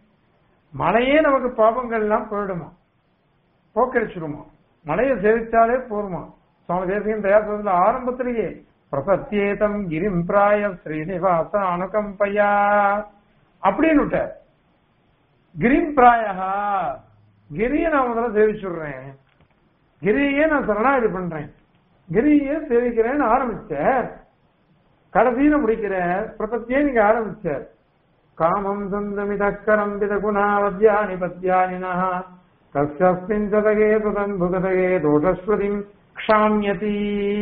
மலையே நமக்கு பாபங்கள் எல்லாம் போயிடுமா போக்கடிச்சிடுமா மலையை சேவிச்சாலே போருமா சுவாமி தேசியம் தயாரித்ததுல ஆரம்பத்திலேயே பிரசத்தியேதம் கிரிம் பிராய ஸ்ரீனிவாச அனுகம்பையா அப்படின்னு விட்டார் கிரிம் பிராயகா கிரியை நான் முதல்ல சேவிச்சுடுறேன் கிரியே நான் சரணாகதி பண்றேன் கிரியே சேவிக்கிறேன்னு ஆரம்பிச்சார் கடைசியில முடிக்கிற பிரபத்தியே நீங்க ஆரம்பிச்சார் காமம் சந்தமிதக்கரம் வித குணாவத்யானி பத்யானினா கஸ்யஸ்மின் சதகே சுதன் புகதகே தோஷஸ்வதிம் க்ஷாமியதி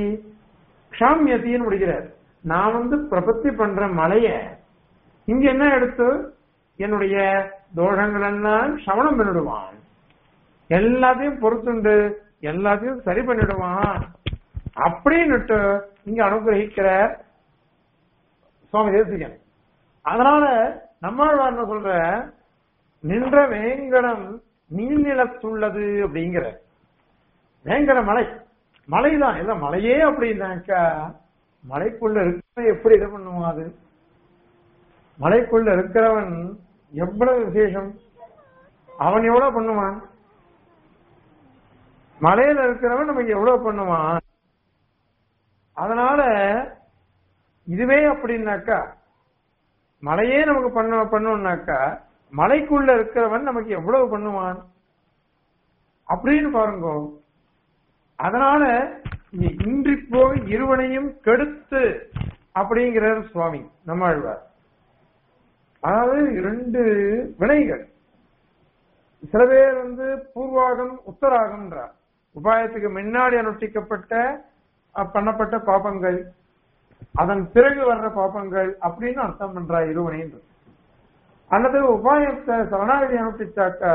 க்ஷாமியத்தின்னு முடிக்கிறார் நான் வந்து பிரபத்தி பண்ற மலைய இங்க என்ன எடுத்து என்னுடைய தோஷங்கள் எல்லாம் சமணம் பண்ணிடுவான் எல்லாத்தையும் பொறுத்துண்டு எல்லாத்தையும் சரி பண்ணிடுவான் அப்படின்னுட்டு இங்க அனுகிரகிக்கிற சுவாமி தேசிகன் அதனால நம்மாழ்வார் என்ன சொல்ற நின்ற வேங்கடம் நீர்நிலத்துள்ளது அப்படிங்கிற வேங்கட மலை மலைதான் இல்ல மலையே அப்படின்னாக்கா மலைக்குள்ள இருக்கிற எப்படி இது பண்ணுவான் அது மலைக்குள்ள இருக்கிறவன் எவ்வளவு விசேஷம் அவன் எவ்வளவு பண்ணுவான் மலையில இருக்கிறவன் நமக்கு எவ்வளவு பண்ணுவான் அதனால இதுவே அப்படின்னாக்கா மலையே நமக்கு பண்ண பண்ணோம்னாக்கா மலைக்குள்ள இருக்கிறவன் நமக்கு எவ்வளவு பண்ணுவான் அப்படின்னு பாருங்க அதனால இங்க இன்றி போய் இருவனையும் கெடுத்து அப்படிங்கிறார் சுவாமி நம்மாழ்வார் அதாவது இரண்டு வினைகள் சில பேர் வந்து பூர்வாகம் உத்தராகம்ன்றார் உபாயத்துக்கு முன்னாடி அனுஷ்டிக்கப்பட்ட அஹ், பண்ணப்பட்ட பாபங்கள் அதன் பிறகு வர்ற பாபங்கள் அப்படின்னு அர்த்தம் பண்றா இருவனைன்னு அல்லது உபாயத்தை சரணாகதி அனுஷ்டிச்சாக்கா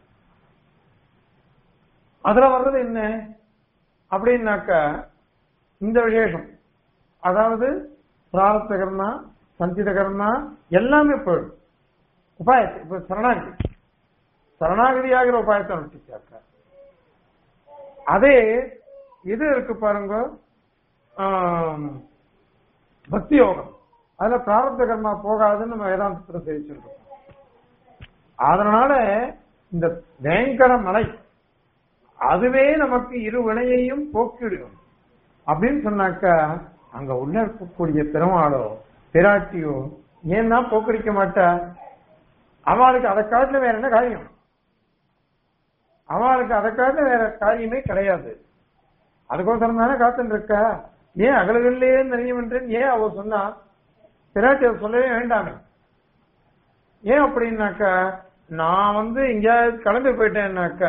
அதுல வர்றது என்ன அப்படின்னாக்கா இந்த விசேஷம் அதாவது பிராரத்த கர்மா சஞ்சித கர்மா எல்லாமே போயிடும் உபாயத்தை இப்ப சரணாகதி சரணாகதியாகிற உபாயத்தை அனுஷ்டிச்சாக்கா அதே இது இருக்கு பாருங்க ஆம், பக்தி யோகம் அதுல பிராரப்த கர்மா போகாதுன்னு நம்ம வேதாந்தத்துல தெரிவிச்சிருக்கோம் அதனால இந்த வேங்கட மலை அதுவே நமக்கு இரு வினையையும் போக்கிடும் அப்படின்னு சொன்னாக்கா அங்க உள்ள இருக்கக்கூடிய பெருமாளோ பிராட்டியோ ஏன் தான் போக்கடிக்க மாட்டா அவளுக்கு அதை காட்டுல வேற என்ன காரியம் அவளுக்கு அதை காட்டுல வேற காரியமே கிடையாது அதுக்கோசரம் தானே காத்துட்டு இருக்கா ஏன் அகலவில்லையே தெரியும் என்று ஏன் அவ சொன்னா பிராட்டி அதை சொல்லவே வேண்டாமே ஏன் அப்படின்னாக்கா நான் வந்து எங்கேயாவது கிளம்பி போயிட்டேன்னாக்கா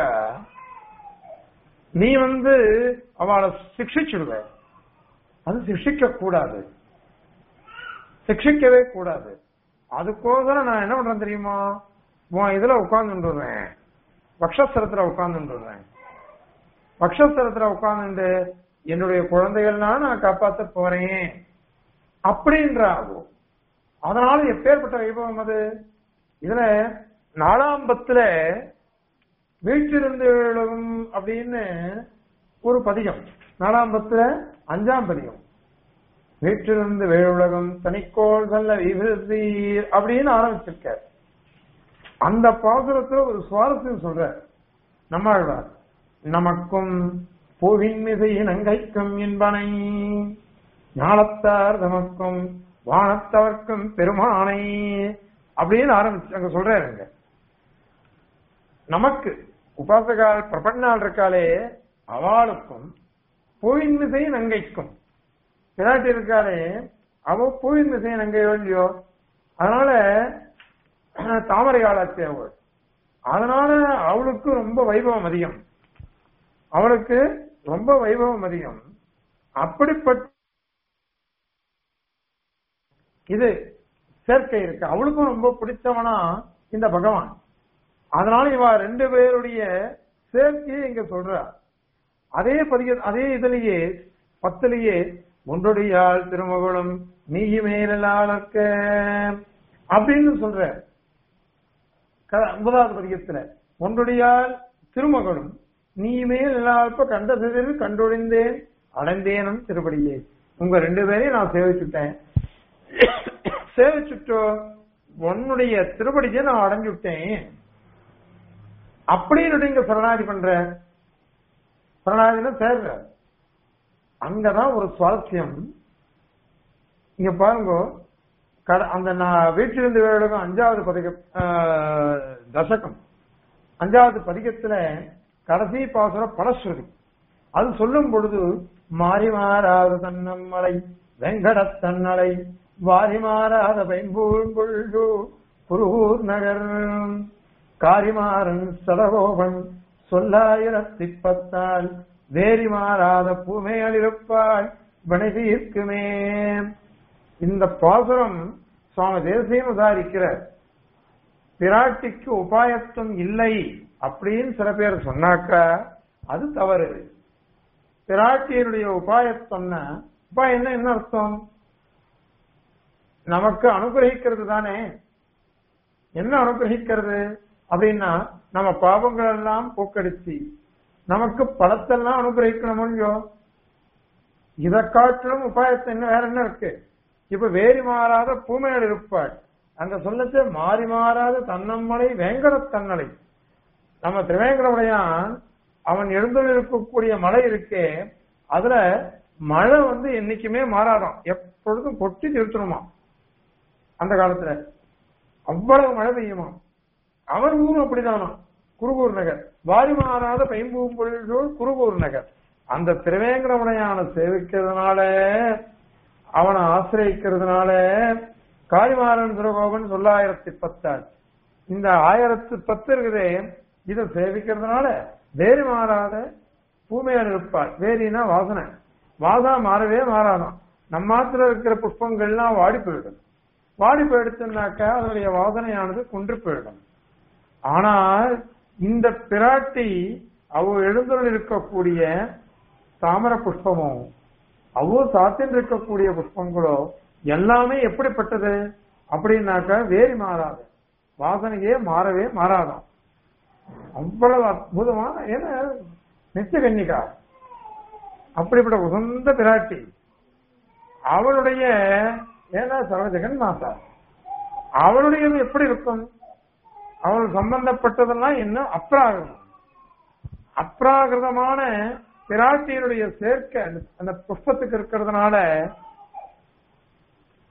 நீ வந்து அவளை சிக்ஷிச்சுடுவ அது சிக்ஷிக்க கூடாது சிக்ஷிக்கவே கூடாது அதுக்கோசரம் நான் என்ன பண்றேன் தெரியுமா உன் இதுல உட்கார்ந்துடுறேன் வக்ஷஸ்தரத்துல உட்கார்ந்துடுறேன் வக்ஷஸ்தரத்துல உட்கார்ந்துட்டு என்னுடைய குழந்தைகள்லாம் நான் காப்பாத்த போறேன் அப்படின்ற ஆகும் அதனால எப்பேற்பட்ட வைபவம் அது இதுல நாலாம் பத்துல வீட்டிலிருந்து எழும் அப்படின்னு ஒரு பதிகம் நாலாம் பத்துல அஞ்சாம் பதிகம் வீட்டிலிருந்து வேழுலகம் தனிக்கோள் செல்ல விபரீர் அப்படின்னு ஆரம்பிச்சிருக்க அந்த பாசுரத்துல ஒரு சுவாரஸ்யம் சொல்ற நம்மாழ்வார் நமக்கும் பூவின் மிசை நங்கைக்கும் என்பனை ஞானத்தார் தமக்கும் வானத்தவர்க்கும் பெருமானை அப்படின்னு ஆரம்பிச்சு அங்க சொல்றாருங்க நமக்கு உபாசகால் பிரபன்னாள் இருக்காளே அவளுக்கும் பூவின் மிசை நங்கைக்கும் பிராட்டி இருக்காளே அவ பூவின் மிசை நங்கையோ இல்லையோ அதனால தாமரை ஆளாச்சு அவள் அதனால அவளுக்கு ரொம்ப வைபவம் அதிகம் அவளுக்கு ரொம்ப வைபவம் அதிகம் அப்படிப்பட்ட இது சேர்க்கை இருக்கு அவளுக்கும் ரொம்ப பிடிச்சவனா இந்த பகவான் அதனால இவ ரெண்டு பேருடைய சேர்க்கையை இங்க சொல்றா அதே பதிக அதே இதுலயே பத்திலேயே ஒன்றுடையாள் திருமகளும் நீயி மேலாளர்க்க அப்படின்னு சொல்ற க- ஒன்பதாவது பதிகத்துல ஒன்றுடையாள் திருமகளும் நீ மேல் எல்லாருப்ப கண்ட சிறில் கண்டொழிந்தேன் அடைந்தேனும் திருப்படியே உங்க ரெண்டு பேரையும் நான் சேவிச்சுட்டேன் சேவிச்சுட்டோ உன்னுடைய திருப்படியை நான் அடைஞ்சுட்டேன் அப்படின்னு நீங்க சரணாதி பண்ற சரணாதினா சேர்ற அங்கதான் ஒரு சுவாரஸ்யம் இங்க பாருங்க கட- அந்த நான் வீட்டிலிருந்து வேடுகம் அஞ்சாவது பதிக ஆஹ், தசகம் அஞ்சாவது பதிகத்துல கடைசி பாசுர பலஸ்ருதி அது சொல்லும் பொழுது மாறி மாறாத தன்னம்மலை வெங்கடத் தன்னலை வாரி மாறாத பைம்பூழ்பொழுது குருகூர் நகர் காரிமாறன் சடகோபன் சொல்லாயிரத்திப்பத்தால் வேரி மாறாத பூமையளிருப்பாள் வணிதீர்க்குமே இந்த பாசுரம் சுவாமி தேசியம் உதாரிக்கிறார் பிராட்டிக்கு உபாயத்துவம் இல்லை அப்படின்னு சில பேர் சொன்னாக்கா அது தவறு பிராட்டியினுடைய உபாயத்துவம்னா உபாயம் என்ன அர்த்தம் நமக்கு அனுகிரகிக்கிறது தானே என்ன அனுகிரகிக்கிறது அப்படின்னா நம்ம பாவங்கள் எல்லாம் போக்கடிச்சு நமக்கு பலத்தெல்லாம் அனுகிரகிக்கணும் இல்லையோ இதை காட்டிலும் உபாயத்தை என்ன வேற என்ன இருக்கு இப்ப வேறி மாறாத பூமையில் இருப்பாள் அங்க சொல்லச்ச மாறி மாறாத தன்னம்மலை வேங்கட தன்னலை நம்ம திருவேங்கடமுடையான் அவன் எழுந்துள்ள இருக்கக்கூடிய மலை இருக்கே அதுல மழை வந்து என்னைக்குமே மாறாதாம் எப்பொழுதும் கொட்டி நிறுத்தணுமா அந்த காலத்துல அவ்வளவு மழை பெய்யுமா அவர் ஊரும் அப்படிதானா குருகூர் நகர் வாரி மாறாத பைம்பூம்பொழில்கள் குருகூர் நகர் அந்த திருவேங்கடமுடையான சேவிக்கிறதுனால அவனை ஆசிரியக்கிறதுனால காரிமாறன் துரகோபன் சொல்லாயிரத்தி பத்தாள் இந்த ஆயிரத்து பத்து இருக்குதே இதை சேவிக்கிறதுனால வேறு மாறாத பூமையால் இருப்பாள் வேறினா வாசனை வாசனை மாறவே மாறாதான் நம்ம மாத்திர இருக்கிற புஷ்பங்கள்லாம் வாடி போயிடும் வாடி போயிடுச்சுனாக்கா அதனுடைய வாசனையானது குன்று போயிடும் ஆனால் இந்த பிராட்டி அவ எழுந்துள்ள இருக்கக்கூடிய தாமர புஷ்பமோ அவ்வளோ சாத்தின் இருக்கக்கூடிய புஷ்பங்களோ எல்லாமே எப்படிப்பட்டது அப்படின்னாக்கா வேறி மாறாது வாசனையே மாறவே மாறாதாம் அவ்வளவு அற்புதமான ஏன்னா நித்திய கன்னிகா அப்படிப்பட்ட உகந்த பிராட்டி அவளுடைய ஏன்னா சர்வஜகன் மாதா அவளுடையது எப்படி இருக்கும் அவள் சம்பந்தப்பட்டதெல்லாம் என்ன அப்ராகிருதம் அப்ராகிருதமான பிராட்டியினுடைய சேர்க்கை அந்த- அந்த புஷ்பத்துக்கு இருக்கிறதுனால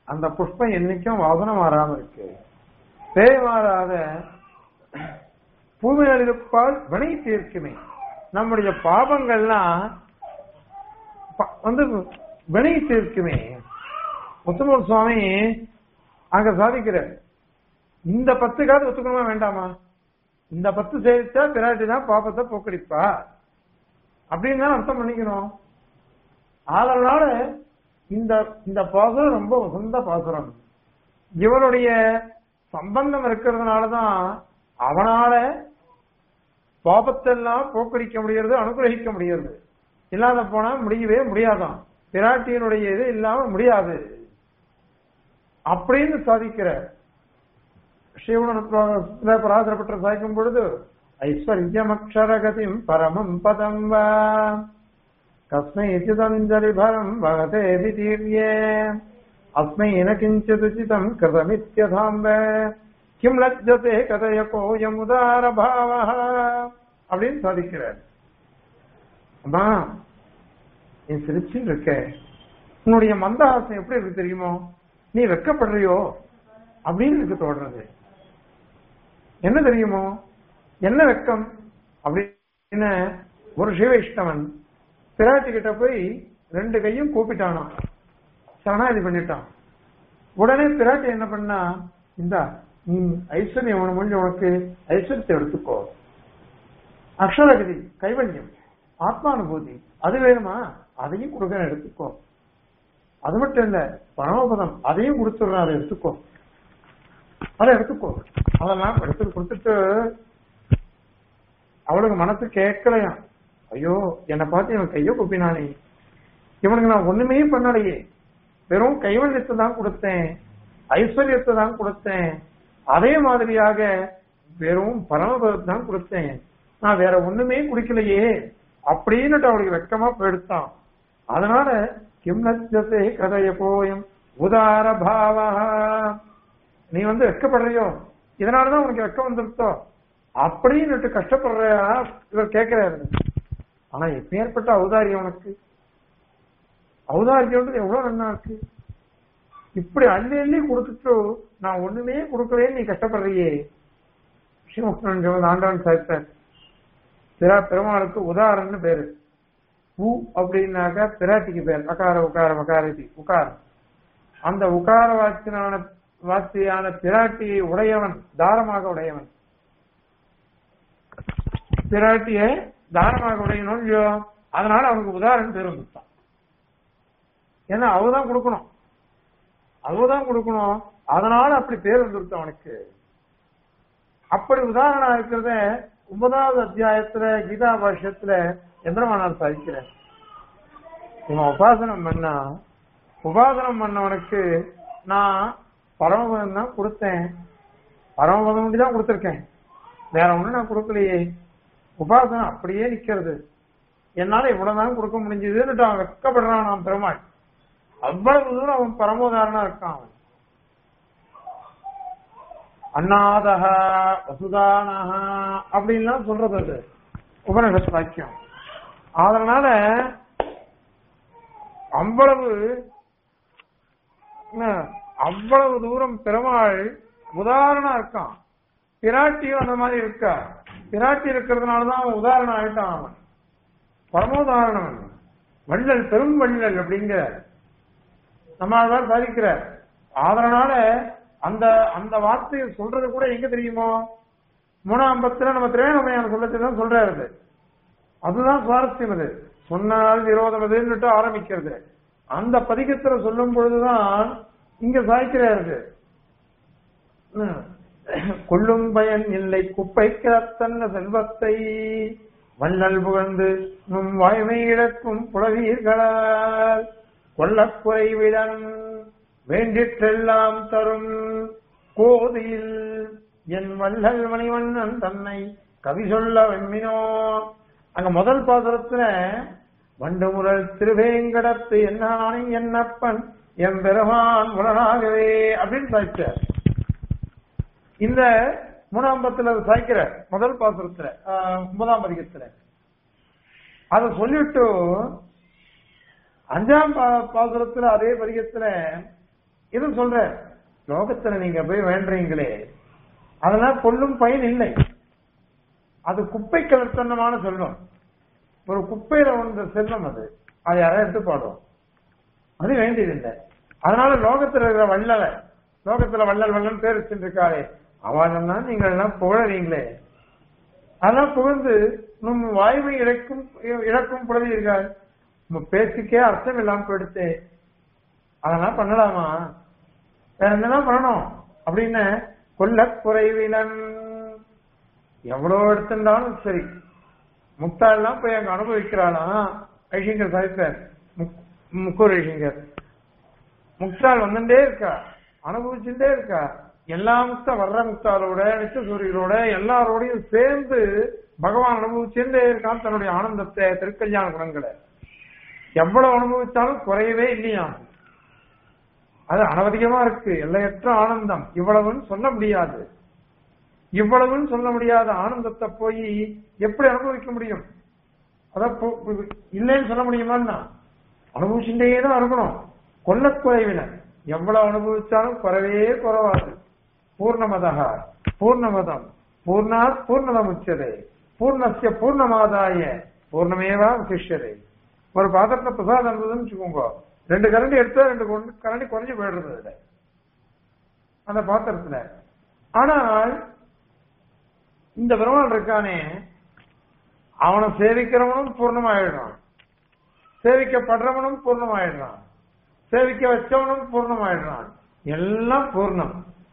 அந்த புஷ்பம் என்னைக்கும் வாசனை மாறாம இருக்கு பேய் மாறாத பூமியில் இருப்பால் வினை தீர்க்குமே நம்முடைய பாபங்கள்லாம் ப- வந்து வினை தீர்க்குமே முத்துமூர் சுவாமி அங்க சாதிக்கிறார் இந்த பத்துக்காவது ஒத்துக்கணுமா வேண்டாமா இந்த பத்து சேர்த்தா பிராட்டி தான் பாப்பத்தை போக்கடிப்பா அப்படின்னு தான் அர்த்தம் பண்ணிக்கணும் அதனால இந்த இந்த பாசுரம் ரொம்ப உசந்த பாசுரம் இவனுடைய சம்பந்தம் இருக்கிறதுனாலதான் அவனால பாபத்தெல்லாம் போக்கடிக்க முடியறது அனுகிரகிக்க முடியறது இல்லாத போனா முடியவே முடியாதான் பிராட்டியினுடைய இது இல்லாம முடியாது அப்படின்னு சாதிக்கிற சிவன பராசரப்பட்ட சாய்க்கும் பொழுது ஐஸ்வர்யமக்ஷரகதிம் பரமம் பதம் வா கஸ்மை சிதஞ்சலி பரம் வகதே விதீர்யே அஸ்மை ந கிஞ்சிதுச்சிதம் கிருதமித்யதாம்ப கிம் லஜ்ஜதே கதய கோயம் உதார பாவ அப்படின்னு சாதிக்கிறார் அம்மா நீ சிரிச்சுன்னு இருக்க உன்னுடைய மந்தஹாசம் எப்படி இருக்கு தெரியுமோ நீ வெக்கப்படுறியோ அப்படின்னு எனக்கு தோன்றது என்ன தெரியுமோ என்ன வெக்கம் அப்படின்னு ஒரு சிவவிஷ்ணவன் பிராட்டி கிட்ட போய் ரெண்டு கையும் கூப்பிட்டானாம் சரணாதி பண்ணிட்டான் உடனே பிராட்டி என்ன பண்ணா இந்தா நீ ஐஸ்வர்யம் உன முடிஞ்ச உனக்கு ஐஸ்வர்யத்தை எடுத்துக்கோ அக்ஷரகதி கைவல்யம் ஆத்மானுபூதி அது வேணுமா அதையும் கொடுக்க எடுத்துக்கோ அது மட்டும் இல்ல பரமபதம் அதையும் கொடுத்துடுறேன் அதை எடுத்துக்கோ அதை எடுத்துக்கோ அதெல்லாம் எடுத்து கொடுத்துட்டு அவளுக்கு மனசு கேட்கலையாம் ஐயோ என்னை பார்த்து இவன் கைய கூப்பினானே இவனுக்கு நான் ஒண்ணுமே பண்ணலையே வெறும் கைவல்யத்தை தான் கொடுத்தேன் ஐஸ்வர்யத்தை தான் கொடுத்தேன் அதே மாதிரியாக வெறும் பரமபதத்தை தான் கொடுத்தேன் நான் வேற ஒண்ணுமே குடிக்கலையே அப்படின்னுட்டு அவளுக்கு வெக்கமா போயிடுத்தான் அதனால கிம் லட்சத்தை கதைய போயும் உதார பாவா நீ வந்து வெக்கப்படுறியோ இதனாலதான் உனக்கு வெக்கம் வந்துருத்தோ அப்படின்னுட்டு கஷ்டப்படுறியா இவர் கேட்கிறாரு ஆனா எப்பேற்பட்ட ஔதாரியம் உனக்கு ஔதாரியம் எவ்வளவு நல்லா இருக்கு இப்படி அள்ளி அள்ளி கொடுத்துட்டு நான் ஒண்ணுமே கொடுக்கலையே நீ கஷ்டப்படுறியே ஸ்ரீமுஷ்ணன் சொல்வது ஆண்டவன் சாய்த்தார் பிறா பெருமாளுக்கு உதாரணம்னு பேரு பூ அப்படின்னாக்கா பிராட்டிக்கு பேர் அகார உகார மகாரதி உகாரம் அந்த உகார வாக்கியனான வாத்தியான பிராட்டியை உடையவன் தாரமாக உடையவன் பிராட்டியை தாரமாக உடையணும் இல்லையோ அதனால அவனுக்கு உதாரணம் பேர் வந்துட்டான் ஏன்னா அவதான் கொடுக்கணும் அவதான் கொடுக்கணும் அதனால அப்படி பேர் வந்துருச்சு அவனுக்கு அப்படி உதாரணம் இருக்கிறத ஒன்பதாவது அத்தியாயத்துல கீதா பாஷ்யத்துல எந்திரமானார் சாதிக்கிறேன் இவன் உபாசனம் பண்ணா உபாசனம் பண்ணவனுக்கு நான் பரமபதம் தான் கொடுத்தேன் பரமபதம் மட்டும் தான் கொடுத்திருக்கேன் வேற ஒண்ணும் நான் கொடுக்கலையே உபாசனம் அப்படியே நிக்கிறது என்னால இவ்வளவுதான் கொடுக்க முடிஞ்சதுன்னு அவன் வெக்கப்படுறான் நான் பெருமாள் அவ்வளவு தூரம் அவன் பரமோதாரணா இருக்கான் அவன் அண்ணாதகா வசுதானஹா அப்படின்லாம் சொல்றது அது உபனிஷத் வாக்கியம் அதனால அவ்வளவு என்ன, அவ்வளவு தூரம் பெருமாள் உதாரணா இருக்கான் பிராட்டியும் அந்த மாதிரி இருக்கா பிராட்டி இருக்கிறதுனாலதான் அவன் உதாரணம் ஆயிட்டான் அவன் பரமோதாரணம் அவன். வள்ளல் பெரும் வள்ளல் அப்படிங்கிற நம்ம அதான் சாதிக்கிறார் அதனால அந்த அந்த வார்த்தையை சொல்றது கூட எங்க தெரியுமோ மூணாம் பத்துல நம்ம திரேணமையான சொல்லத்தை தான் சொல்றாரு அது. அதுதான் சுவாரஸ்யம் அது சொன்னால் விரோதம் அதுன்னுட்டு ஆரம்பிக்கிறது அந்த பதிகத்துல சொல்லும் பொழுதுதான் இங்க சாய்க்கிறாரு ம். கொள்ளும் பயன் இல்லை குப்பை கிடத்தன்ன செல்வத்தை வள்ளல் புகழ்ந்து நும் வாய்மை இழக்கும் புலவீர்களால் கொள்ளக் குறைவிடன் வேண்டிற்றெல்லாம் தரும் கோதியில் என் வள்ளல் மணிவண்ணன் தன்னை கவி சொல்ல வெம்மினோ அங்க முதல் பாசுரத்துல வண்டுமுரல் திருவேங்கடத்து என்னானி என்னப்பன் என் பெருமான் முரணாகவே அப்படின்னு சாய்ச்சார் இந்த மூணாம் பத்துல சாய்க்கிற முதல் பாசுரத்துல ஆஹ், ஒன்பதாம் பதிகத்துல அத சொல்லிட்டு அஞ்சாம் பா- பாசுரத்துல அதே பதிகத்துல இது சொல்ற லோகத்துல நீங்க போய் வேண்டுறீங்களே அதெல்லாம் கொல்லும் பயன் இல்லை அது குப்பை கலத்தனமான செல்வம் ஒரு குப்பையில வந்த செல்வம் அது அதை யாராவது எடுத்து பாடும் அது வேண்டியதில்லை அதனால லோகத்துல இருக்கிற வள்ளலை லோகத்துல வள்ளல் வள்ளல் பேர் வச்சுருக்காளே அவனா நீங்கள் எல்லாம் புகழறீங்களே அதெல்லாம் புகழ்ந்து நம்ம வாய்மை இழக்கும் இழக்கும் புலவீர்கள் நம்ம பேச்சுக்கே அர்த்தம் இல்லாம போயிடுச்சு அதெல்லாம் பண்ணலாமா வேற என்னதான் பண்ணணும் அப்படின்னு கொல்ல குறைவிலன் எவ்வளவு எடுத்திருந்தாலும் சரி முக்தாள்லாம் போய் அங்க அனுபவிக்கிறாளாம் ஐஷிங்கர் சாதித்தார் முக்கூர் ஐஷிங்கர் முக்தாள் வந்துட்டே இருக்கா அனுபவிச்சுட்டே இருக்கா எல்லா முக்தா வர்ற முக்தாளோட நிச்சசூரிகளோட எல்லாரோடையும் சேர்ந்து பகவான் அனுபவிச்சுட்டே இருக்கான் தன்னுடைய ஆனந்தத்தை திருக்கல்யாண குணங்களை எவ்வளவு அனுபவிச்சாலும் குறையவே இல்லையா அது அனவதிகமா இருக்கு எல்லையற்ற ஆனந்தம் இவ்வளவுன்னு சொல்ல முடியாது இவ்வளவுன்னு சொல்ல முடியாத ஆனந்தத்தை போய் எப்படி அனுபவிக்க முடியும் அதான் பு- பு- இல்லைன்னு சொல்ல முடியுமான்னா அனுபவிச்சுட்டே தான் இருக்கணும் கொல்ல குறைவினர் எவ்வளவு அனுபவிச்சாலும் குறவே குறவாது பூர்ணமதா பூர்ணமதம் பூர்ணாத் பூர்ணமம் உச்சதே பூர்ணஸ்ய பூர்ணமாதாய பூர்ணமேவா சிஷ்யதே ஒரு பாத்திரத்துல பிரசாதம் இருந்ததுன்னு வச்சுக்கோங்க ரெண்டு கரண்டி எடுத்தா ரெண்டு கொண்டு- கரண்டி குறைஞ்சு போயிடுறது அதுல அந்த பாத்திரத்துல ஆனால் இந்த பெருமாள் இருக்கானே அவனை சேவிக்கிறவனும் பூர்ணமாயிடுறான் சேவிக்கப்படுறவனும் பூர்ணமாயிடுறான் சேவிக்க வச்சவனும் பூர்ணமாயிடுறான் எல்லாம் பூர்ணம்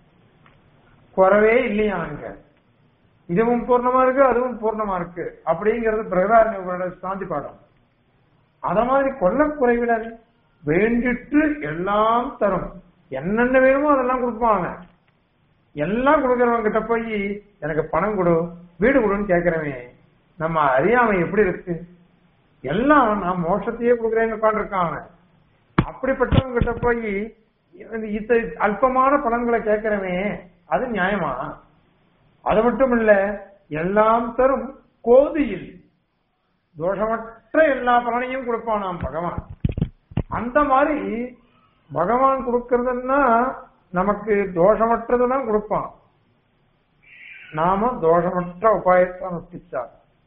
குறவே இல்லையா அங்க இதுவும் பூர்ணமா இருக்கு அதுவும் பூர்ணமா இருக்கு அப்படிங்கிறது பிரகதாரண்ய சாந்தி பாடம் அத மாதிரி கொல்ல குறைவினர் வேண்டிட்டு எல்லாம் தரும் என்னென்ன வேணுமோ அதெல்லாம் கொடுப்பாங்க எல்லாம் கொடுக்கறவங்க கிட்ட போய் எனக்கு பணம் கொடு வீடு கொடுன்னு கேட்கிறவன் நம்ம அறியாமை எப்படி இருக்கு எல்லாம் நான் மோட்சத்தையே கொடுக்குறேன்னு உட்காந்துருக்கான் அவன் அப்படிப்பட்டவங்க கிட்ட போய் இந்த இத்த அல்பமான பலன்களை கேட்கிறவன் அது நியாயமா அது மட்டும் இல்ல எல்லாம் தரும் கோதியில் தோஷமற்ற எல்லா பலனையும் கொடுப்பான் நாம் பகவான் அந்த மாதிரி பகவான் கொடுக்கறதுன்னா நமக்கு தோஷமற்றதுதான் கொடுப்பான் நாம தோஷமற்ற உபாயத்தை அனுஷ்டிச்சா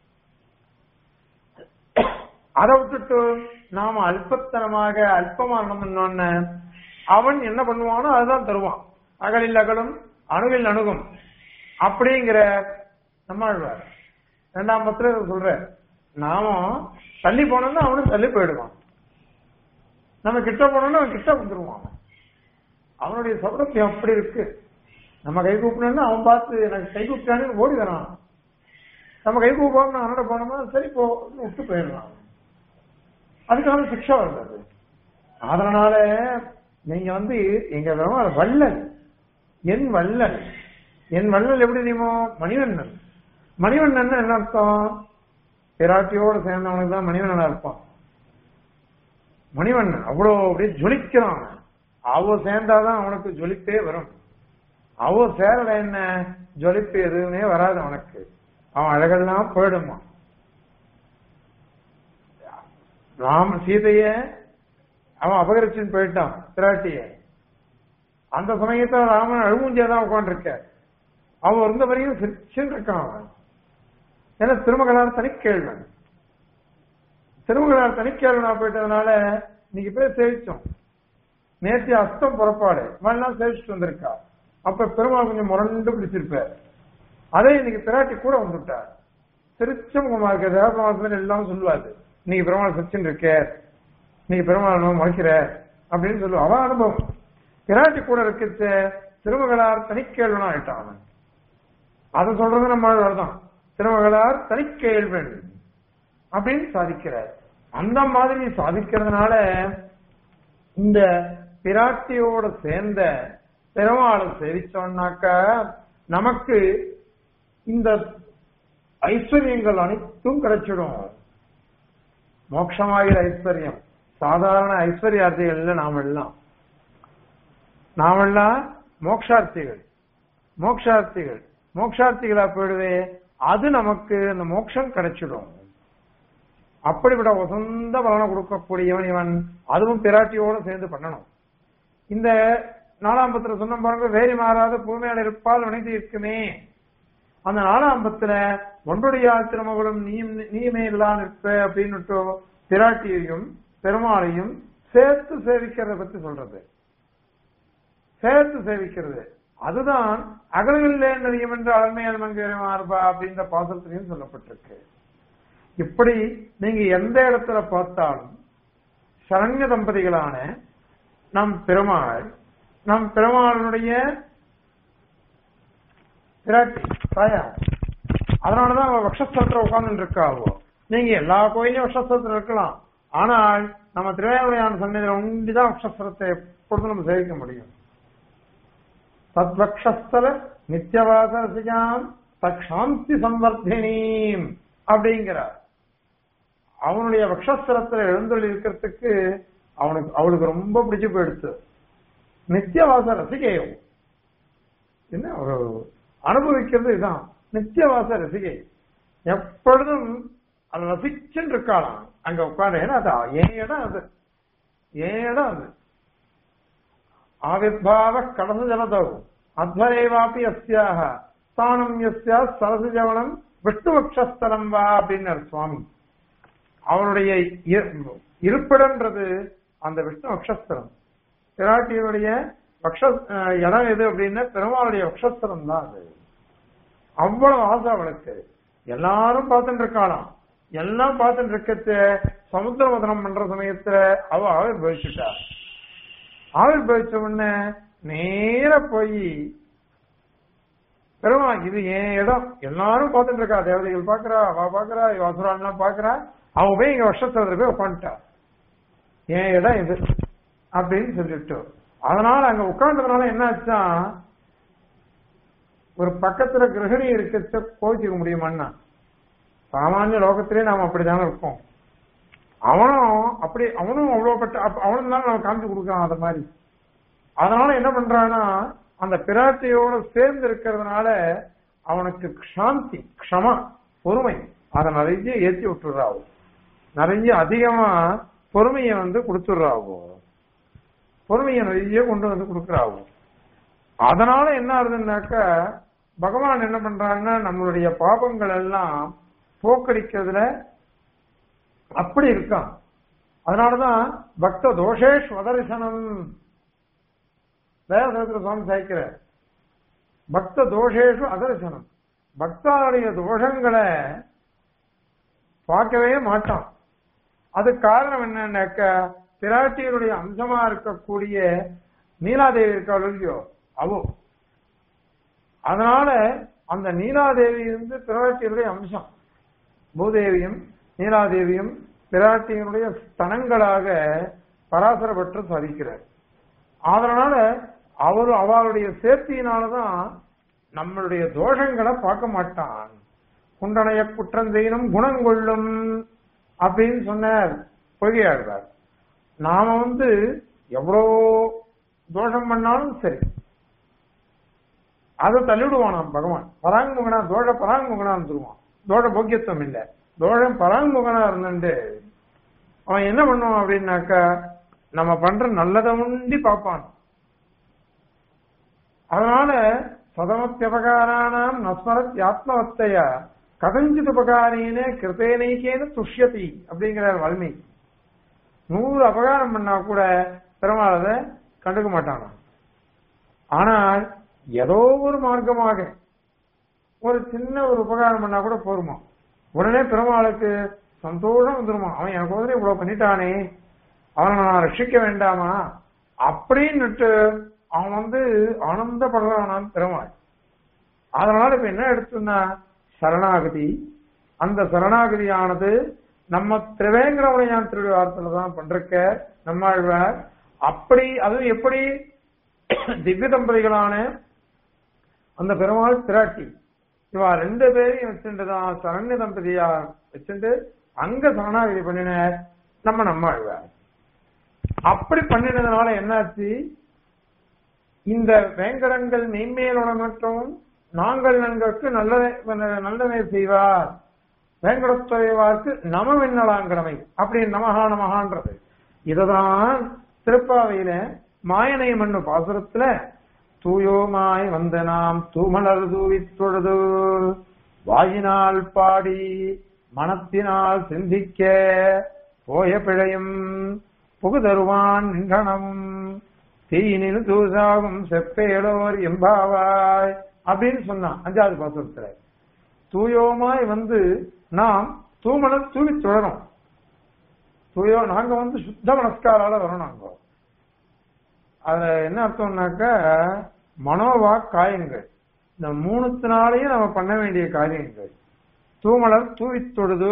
அதை விட்டுட்டு நாம அல்பத்தனமாக அல்பமா நடந்தோன்னு அவன் என்ன பண்ணுவானோ அதுதான் தருவான் அகலில் அகலும் அணுவில் அணுகும் அப்படிங்கிற நம்மாழ்வார் இரண்டாம் பத்திர சொல்ற நாம தள்ளி போனோம்னா அவனும் தள்ளி போயிடுவான் நம்ம கிட்ட போனோம்னா அவன் கிட்ட வந்துருவான் அவனுடைய சௌரத்தியம் அப்படி இருக்கு நம்ம கை கூப்பினோம்னா அவன் பார்த்து எனக்கு கை கூப்பிட்டான்னு ஓடி வரான் நம்ம கை கூப்பாம அவனோட போனோம்னா சரி போ விட்டு போயிடலாம் அதுக்கான சிக்ஷா வருது அது அதனால நீங்க வந்து எங்க பெருமாள் வள்ளல் என் வள்ளல் என் வள்ளல் எப்படி தெரியுமோ மணிவண்ணன் மணிவண்ணன் என்ன அர்த்தம் பிராட்டியோடு சேர்ந்தவனுக்கு தான் மணிவண்ணனா இருப்பான் மணிவண்ணன் அவ்வளோ அப்படியே ஜொலிக்கிறான் அவ சேர்ந்தாதான் அவனுக்கு ஜொலிப்பே வரும் அவ சேரல என்ன ஜொலிப்பு எதுவுமே வராது அவனுக்கு அவன் அழகெல்லாம் போயிடுமா ராம சீதைய அவன் அபகரிச்சுன்னு போயிட்டான் பிராட்டிய அந்த சமயத்துல ராமன் அழுமூஞ்சியா உட்காந்துருக்க அவன் இருந்த வரையும் சிரிச்சுன்னு இருக்கான் அவன் ஏன்னா திருமகளார் தனிக்கேள்வன் திருமகளார் தனிக்கேள்வனா போயிட்டதுனால இன்னைக்கு போய் சேவிச்சோம் நேற்று அஸ்தம் புறப்பாடு இவெல்லாம் சேவிச்சுட்டு வந்திருக்கா அப்ப பெருமாள் கொஞ்சம் முரண்டு பிடிச்சிருப்பார் அதே இன்னைக்கு பிராட்டி கூட வந்துட்டார் திருச்ச முகமா இருக்க தேவபிரமாசம் எல்லாம் சொல்லுவாரு இன்னைக்கு பெருமாள் சிரிச்சுன்னு இருக்க இன்னைக்கு பெருமாள் மறைக்கிற அப்படின்னு சொல்லுவா அவன் அனுபவம் பிராட்டி கூட இருக்கிற திருமகளார் தனிக்கேள்வனா ஆயிட்டான் அவன் அதை சொல்றது நம்ம தான் திருமகளார் தனிக்கேள்வன் அப்படின்னு சாதிக்கிறார் அந்த மாதிரி சாதிக்கிறதுனால இந்த பிராட்டியோட சேர்ந்த பெருமாளை சேவிச்சோம்னாக்க நமக்கு இந்த ஐஸ்வர்யங்கள் அனைத்தும் கிடைச்சிடும் மோட்சமாகிற ஐஸ்வர்யம் சாதாரண ஐஸ்வர்யார்த்திகள் இல்ல நாம் எல்லாம் நாமெல்லாம் மோக்ஷார்த்திகள் மோக்ஷார்த்திகள் மோக்ஷார்த்திகளா போயிடுவே அது நமக்கு அந்த மோட்சம் கிடைச்சிடும் அப்படிப்பட்ட வசந்த பலனை கொடுக்கக்கூடியவன் இவன் அதுவும் பிராட்டியோட சேர்ந்து பண்ணணும் இந்த நாலாம் பத்துல சொன்ன பாருங்க வேறி மாறாத பூமையால் இருப்பால் நினைத்து இருக்குமே அந்த நாலாம் பத்துல ஒன்றுடைய திருமகளும் நீயும் நீயுமே இல்லாம இருப்ப அப்படின்னுட்டு பிராட்டியையும் பெருமாளையும் சேர்த்து சேவிக்கிறத பத்தி சொல்றது சேர்த்து சேவிக்கிறது அதுதான் அகலில்லே நதியம் என்று அழமையால் மங்கிரமார்பா அப்படின்ற பாசத்திலையும் சொல்லப்பட்டிருக்கு இப்படி நீங்க எந்த இடத்துல பார்த்தாலும் சரண்ய தம்பதிகளான நம் பெருமாள் நம் பெருமாளுடைய பிராட்டி தாயார் அதனாலதான் அவ வக்ஷஸ்தலத்துல உட்கார்ந்து இருக்காவோ நீங்க எல்லா கோயிலையும் வக்ஷஸ்தலத்துல இருக்கலாம் ஆனால் நம்ம திருவேணமையான சன்னதியில உண்டிதான் வக்ஷஸ்தலத்தை எப்பொழுதும் நம்ம சேவிக்க முடியும் தத்வக்ஷஸ்தல நித்தியவாச ரசிகாம் தக்ஷாந்தி சம்வர்த்தினீம் அப்படிங்கிறார் அவனுடைய வக்ஷஸ்தலத்துல எழுந்தொழி இருக்கிறதுக்கு அவனுக்கு அவளுக்கு ரொம்ப பிடிச்சு போயிடுச்சு நித்தியவாச ரசிகையும் என்ன ஒரு அனுபவிக்கிறது இதுதான் நித்தியவாச ரசிகை எப்பொழுதும் அதை ரசிச்சுன்னு இருக்காளாம் அங்க உட்கார்ந்து ஏன்னா அது என் இடம் அது என் இடம் அது ஆவிர்பாவ கடச ஜலதவு அத்வரேவாபி அஸ்யாக ஸ்தானம் எஸ்யா சரசு ஜவனம் விஷ்ணுவக்ஷஸ்தலம் வா அப்படின்னார் சுவாமி அவனுடைய இரு- இருப்பிடம்ன்றது அந்த விஷ்ணு வக்ஷஸ்தலம் பிராட்டியனுடைய வக்ஷ அஹ் இடம் எது அப்படின்னா பெருமாளுடைய வக்ஷஸ்தலம் தான் அது அவ்வளவு ஆசை அவளுக்கு எல்லாரும் பார்த்துட்டு இருக்காளாம் எல்லாம் பார்த்துட்டு இருக்கச்ச சமுத்திர மதனம் பண்ற சமயத்துல அவ ஆவிர் பவிச்சுட்டா ஆவிர் பவிச்ச உடனே நேர போய் பெருமா இது என் இடம் எல்லாரும் பார்த்துட்டு இருக்கா தேவதைகள் பாக்குறா அவ பாக்குறா இவ அசுரான்லாம் பாக்குறா அவ போய் இங்க வருஷத்துல போய் உட்காந்துட்டா என் இடம் இது அப்படின்னு சொல்லிட்டு அதனால அங்க உட்கார்ந்ததுனால என்ன ஆச்சா ஒரு பக்கத்துல கிரகணி இருக்கிறத கோச்சிக்க முடியுமான்னா சாமானிய லோகத்திலே நாம அப்படித்தானே இருக்கோம் அவனும் அப்படி அவனும் அவ்வளவு பட்ட அப்ப அவனும் தான் நம்ம காமிச்சு கொடுக்கலாம் அந்த மாதிரி அதனால என்ன பண்றான்னா அந்த பிராட்டியோட சேர்ந்து இருக்கிறதுனால அவனுக்கு சாந்தி க்ஷமா பொறுமை அதை நிறைய ஏற்றி விட்டுறாவோ நிறைய அதிகமா பொறுமையை வந்து கொடுத்துடுறாவோ பொறுமையை நிறைய கொண்டு வந்து கொடுக்குறாவோ அதனால என்ன ஆகுதுன்னாக்கா பகவான் என்ன பண்றாங்கன்னா நம்மளுடைய பாபங்கள் எல்லாம் போக்கடிக்கிறதுல அப்படி இருக்கான் அதனாலதான் பக்த தோஷேஷ் வதரிசனம் தயாசகத்துல சுவாமி சாய்க்கிற பக்த தோஷேஷு அதரிசனம் பக்தாவுடைய தோஷங்களை பார்க்கவே மாட்டான் அது காரணம் என்னன்னாக்க பிராட்டியருடைய அம்சமா இருக்கக்கூடிய நீலாதேவி இருக்காள் இல்லையோ அவோ அதனால அந்த நீலாதேவி வந்து பிராட்டியருடைய அம்சம் பூதேவியும் நீலாதேவியும் பிராட்டியினுடைய ஸ்தனங்களாக பராசர பற்று சாதிக்கிறார் அதனால அவர் அவளுடைய சேர்த்தியினாலதான் நம்மளுடைய தோஷங்களை பார்க்க மாட்டான் குண்டனைய குற்றம் செய்யணும் குணம் கொள்ளும் அப்படின்னு சொன்னார் பொய்யாடுறார் நாம வந்து எவ்வளோ தோஷம் பண்ணாலும் சரி அதை தள்ளிவிடுவானாம் பகவான் பராங்குமுகனா தோஷ பராங்குமுகனா இருந்துருவான் தோஷ போக்கியத்துவம் இல்ல தோஷம் பராங்குமுகனா இருந்துட்டு அவன் என்ன பண்ணுவான் அப்படின்னாக்கா நம்ம பண்ற நல்லதை உண்டி பார்ப்பான் அதனால சதமத்தியபகாரானாம் நஸ்மரத் ஆத்மவத்தைய கதஞ்சித் உபகாரீன கிருத்தேனைக்கேன துஷ்யதி அப்படிங்கிறார் வல்மி நூறு அபகாரம் பண்ணா கூட பெருமாள் அதை கண்டுக்க மாட்டானா ஆனால் ஏதோ ஒரு மார்க்கமாக ஒரு சின்ன ஒரு உபகாரம் பண்ணா கூட போருமா உடனே பெருமாளுக்கு சந்தோஷம் வந்துருமா அவன் எனக்கு உடனே இவ்வளவு பண்ணிட்டானே அவனை நான் ரட்சிக்க வேண்டாமா அப்படின்னுட்டு அவன் வந்து ஆனந்தப்படுறானான் பெருமாள் அதனால இப்ப என்ன எடுத்துன்னா சரணாகதி அந்த சரணாகதியானது நம்ம திரிவேங்கரமுனையான் திருவிழாத்துல தான் பண்றக்க நம்மாழ்வார் அப்படி அது எப்படி திவ்ய தம்பதிகளான அந்த பெருமாள் பிராட்டி இவா ரெண்டு பேரையும் வச்சுட்டுதான் சரண்ய தம்பதியா வச்சுட்டு அங்க சரணாகதி பண்ணினார் நம்ம நம்மாழ்வார் அப்படி பண்ணினதுனால என்னாச்சு இந்த வேங்கடங்கள் மெய்மேலுணமற்றும் நாங்கள் நன்கற்கு நல்லதை நல்லதை செய்வார் வேங்கடத்துறைவார்க்கு நம விண்ணலாங்கிழமை அப்படி நமகா நமகான்றது இததான் திருப்பாவையில மாயனை மண்ணு பாசுரத்துல தூயோமாய் வந்த நாம் தூமலர் தூவித் தொழுது வாயினால் பாடி மனத்தினால் சிந்திக்க போய பிழையும் புகுதருவான் நின்றனமும் தீயினில் தூசாகும் செப்பேலோர் எம்பாவாய் அப்படின்னு சொன்னான் அஞ்சாவது பாசுரத்துல தூயோமாய் வந்து நாம் தூமலர் தூவி தொடரும் தூயோ நாங்க வந்து சுத்த மனஸ்காரால வரோம் நாங்க அதுல என்ன அர்த்தம்னாக்க மனோவா காயங்கள் இந்த மூணுத்தினாலையும் நம்ம பண்ண வேண்டிய காரியங்கள் தூமலர் தூவி தொழுது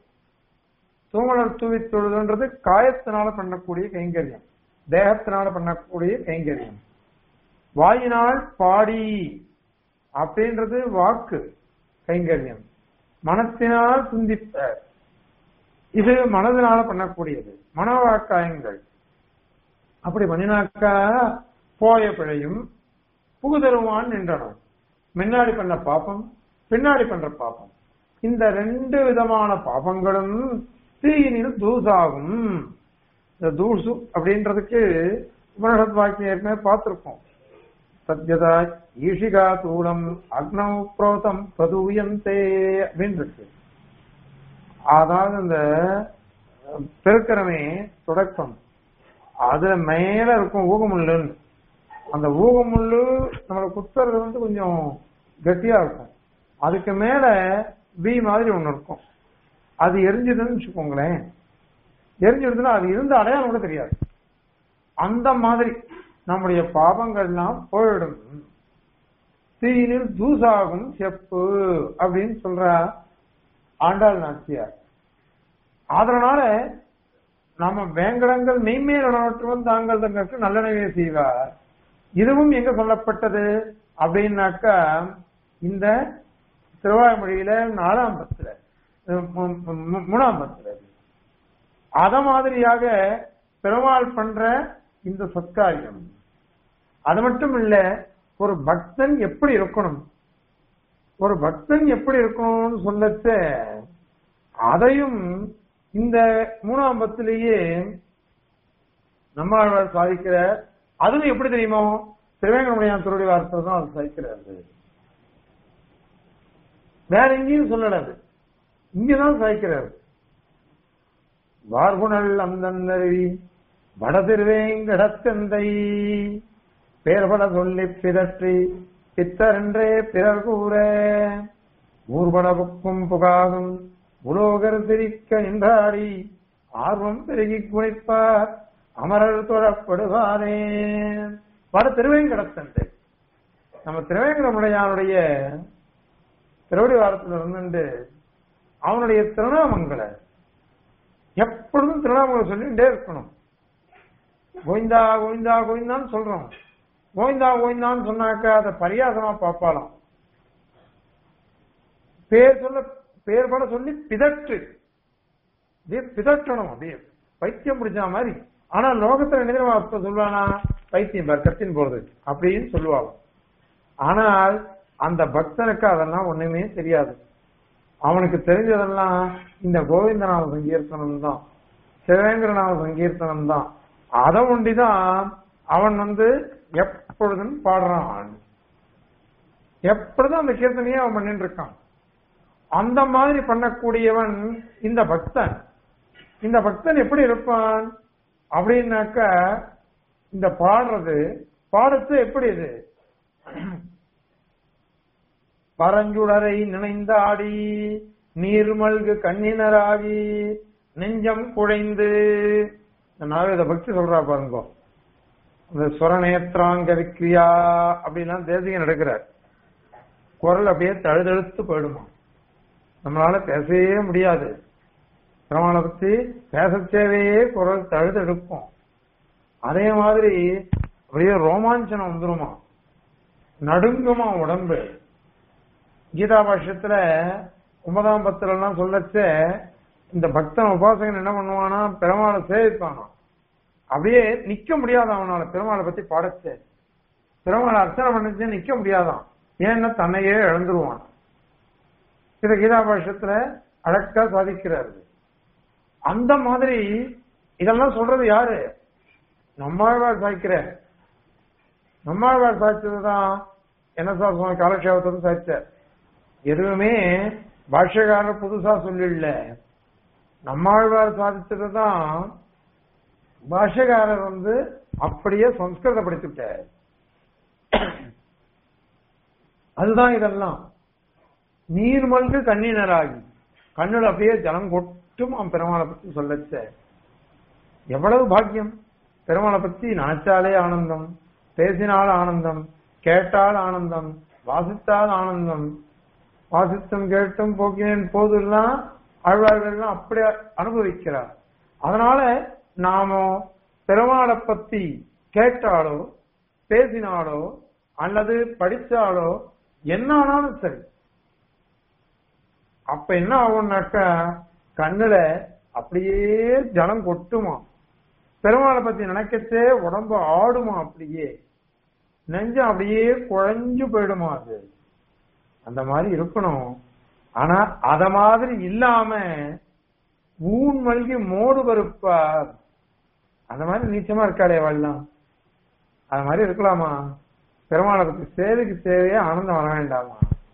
தூமலர் தூவி தொழுதுன்றது காயத்தினால பண்ணக்கூடிய கைங்கரியம் தேகத்தினால பண்ணக்கூடிய கைங்கரியம் வாயினால் பாடி அப்படின்றது வாக்கு கைங்கரியம் மனத்தினால் சிந்திப்ப இது மனதினால பண்ணக்கூடியது மனோவாக்காயங்கள் அப்படி பண்ணினாக்கா போய பிழையும் புகுதருவான் நின்றனும் முன்னாடி பண்ண பாப்பம் பின்னாடி பண்ற பாப்பம் இந்த ரெண்டு விதமான பாபங்களும் தீயினில் தூசாகும் இந்த தூசு அப்படின்றதுக்கு உபனிஷத் வாக்கியம் ஏற்கனவே பார்த்திருக்கோம் சத்யதா ஈஷிகா தூளம் அக்னௌ புரோதம் பிரதூயந்தே அப்படின்னு இருக்கு அதாவது இந்த பெருக்கிறமே தொடக்கம் அதுல மேல இருக்கும் ஊகமுள்ளுன்னு அந்த ஊகமுள்ளு நம்மளை குத்துறது வந்து கொஞ்சம் கட்டியா இருக்கும் அதுக்கு மேல வி மாதிரி ஒண்ணு இருக்கும் அது எரிஞ்சதுன்னு வச்சுக்கோங்களேன் எரிஞ்சிடுதுன்னா அது இருந்த அடையாளம் கூட தெரியாது அந்த மாதிரி நம்முடைய பாபங்கள்லாம் போயிடும் தீயினில் தூசாகும் செப்பு அப்படின்னு சொல்ற ஆண்டாள் நாச்சியார் அதனால நாம வேங்கடங்கள் மெய்மேலவற்றுவன் தாங்கள் தங்களுக்கு நல்லனவே செய்வார் இதுவும் எங்க சொல்லப்பட்டது அப்படின்னாக்கா இந்த திருவாய்மொழியில நாலாம் பத்துல மு- மு- மூணாம் பத்துல அத மாதிரியாக பெருமாள் பண்ற இந்த சத்காரியம் அது மட்டும் இல்ல ஒரு பக்தன் எப்படி இருக்கணும் ஒரு பக்தன் எப்படி இருக்கணும்னு சொல்லச்ச அதையும் இந்த மூணாம் பத்திலேயே நம்மாழ்வார் சாதிக்கிற அதுவும் எப்படி தெரியுமோ திருவேங்கடமுடியான் திருடைய வார்த்தை தான் அது சாதிக்கிறாரு வேற எங்கேயும் சொல்லல அது இங்கதான் சாய்க்கிறார் வார்குணல் அந்தன்னருவி வடதிருவேங்கடத்தந்தை பேர்பட சொல்லி பிதற்றி பித்தரென்றே பிறர் கூற ஊர்வலவுக்கும் புகாகும் உலோகர் சிரிக்க நின்றாடி ஆர்வம் பெருகி குனிப்பார் அமரர் தொழப்படுவாரே வட திருவேங்கடத்தந்தை நம்ம திருவேங்கடமுடையானுடைய திருவடி வாரத்தில் இருந்துட்டு அவனுடைய திருநாமங்களை எப்பொழுதும் திருநாமங்களை சொல்லிட்டே இருக்கணும் கோவிந்தா கோவிந்தா கோவிந்தான்னு சொல்றோம் கோவிந்தா கோவிந்தான்னு சொன்னாக்கா அதை பரியாசமா பார்ப்பாளாம் பேர் சொல்ல பேர் பட சொல்லி பிதற்று அப்படியே பிதற்றணும் அப்படியே பைத்தியம் பிடிச்ச மாதிரி ஆனா லோகத்துல நினைவு அப்ப சொல்லுவானா பைத்தியம் பார் கத்தின் போறது அப்படின்னு சொல்லுவாங்க ஆனால் அந்த பக்தனுக்கு அதெல்லாம் ஒண்ணுமே தெரியாது அவனுக்கு தெரிஞ்சதெல்லாம் இந்த கோவிந்தநாம சங்கீர்த்தனம் தான் சிவேந்திரநாம சங்கீர்த்தனம் தான் அதை ஒண்டிதான் அவன் வந்து எப்பொழுதும் பாடுறான் எப்பொழுதும் அந்த கீர்த்தனையே அவன் பண்ணிட்டு இருக்கான் அந்த மாதிரி பண்ணக்கூடியவன் இந்த பக்தன் இந்த பக்தன் எப்படி இருப்பான் அப்படின்னாக்க இந்த பாடுறது பாடத்து எப்படி இது பரஞ்சுடரை நினைந்தாடி நீர்மல்கு கண்ணினராகி நெஞ்சம் குழைந்து இந்த நாவேத பக்தி சொல்றா பாருங்க இந்த சுரநேத்ராங்க விக்ரியா அப்படின்லாம் தேசியம் நடக்கிறார் குரல் அப்படியே தழுதழுத்து போயிடுமா நம்மளால பேசவே முடியாது பிரமாணை பத்தி பேசச்சேவே குரல் தழுதெடுக்கும் அதே மாதிரி அப்படியே ரோமாஞ்சனம் வந்துருமா நடுங்குமா உடம்பு கீதா பாஷ்யத்துல ஒன்பதாம் பத்துல எல்லாம் சொல்லச்ச இந்த பக்தன் உபாசகன் என்ன பண்ணுவானா பெருமாளை சேவிப்பானா அப்படியே நிக்க முடியாத அவனால பெருமாளை பத்தி பாடச்சே பெருமாளை அர்ச்சனை பண்ணிச்சு நிக்க முடியாதான் ஏன்னா தன்னையே இழந்துருவான் இத கீதா பாஷ்யத்துல அழகா சாதிக்கிறாரு அந்த மாதிரி இதெல்லாம் சொல்றது யாரு நம்மாழ்வார் சாய்க்கிற நம்மாழ்வார் சாய்ச்சதுதான் என்ன சார் சுவாமி காலக்ஷேபத்தோடு சாய்ச்சார் எதுவுமே பாஷ்யக்காரர் புதுசா சொல்லிடல நம்மாழ்வார் சாதிச்சதுதான் பாஷ்யக்காரர் வந்து அப்படியே சம்ஸ்கிருதப்படுத்திவிட்டார் அதுதான் இதெல்லாம் நீர் மல்கு கண்ணினராகி கண்ணுல அப்படியே ஜலம் கொட்டும் அவன் பெருமாளை பத்தி சொல்லச்ச எவ்வளவு பாக்கியம் பெருமாளை பத்தி நினைச்சாலே ஆனந்தம் பேசினால் ஆனந்தம் கேட்டால் ஆனந்தம் வாசித்தால் ஆனந்தம் வாசித்தும் கேட்டும் போக்கினேன் போதெல்லாம் ஆழ்வார்கள்லாம் அப்படி அனுபவிக்கிறார் அதனால நாம பெருமாளை பத்தி கேட்டாலோ பேசினாலோ அல்லது படிச்சாலோ என்ன ஆனாலும் சரி அப்ப என்ன ஆகும்னாக்கா கண்ணுல அப்படியே ஜலம் கொட்டுமா பெருமாளை பத்தி நினைக்கச்சே உடம்பு ஆடுமா அப்படியே நெஞ்சம் அப்படியே குழஞ்சு போயிடுமா அது அந்த மாதிரி இருக்கணும் ஆனா அத மாதிரி இல்லாம ஊன் மல்கி மோடு பருப்பார் அந்த மாதிரி நீச்சமா இருக்காளே வாழலாம் அது மாதிரி இருக்கலாமா பெருமாளை பத்தி சேவைக்கு சேவையே ஆனந்தம் வர வேண்டாமா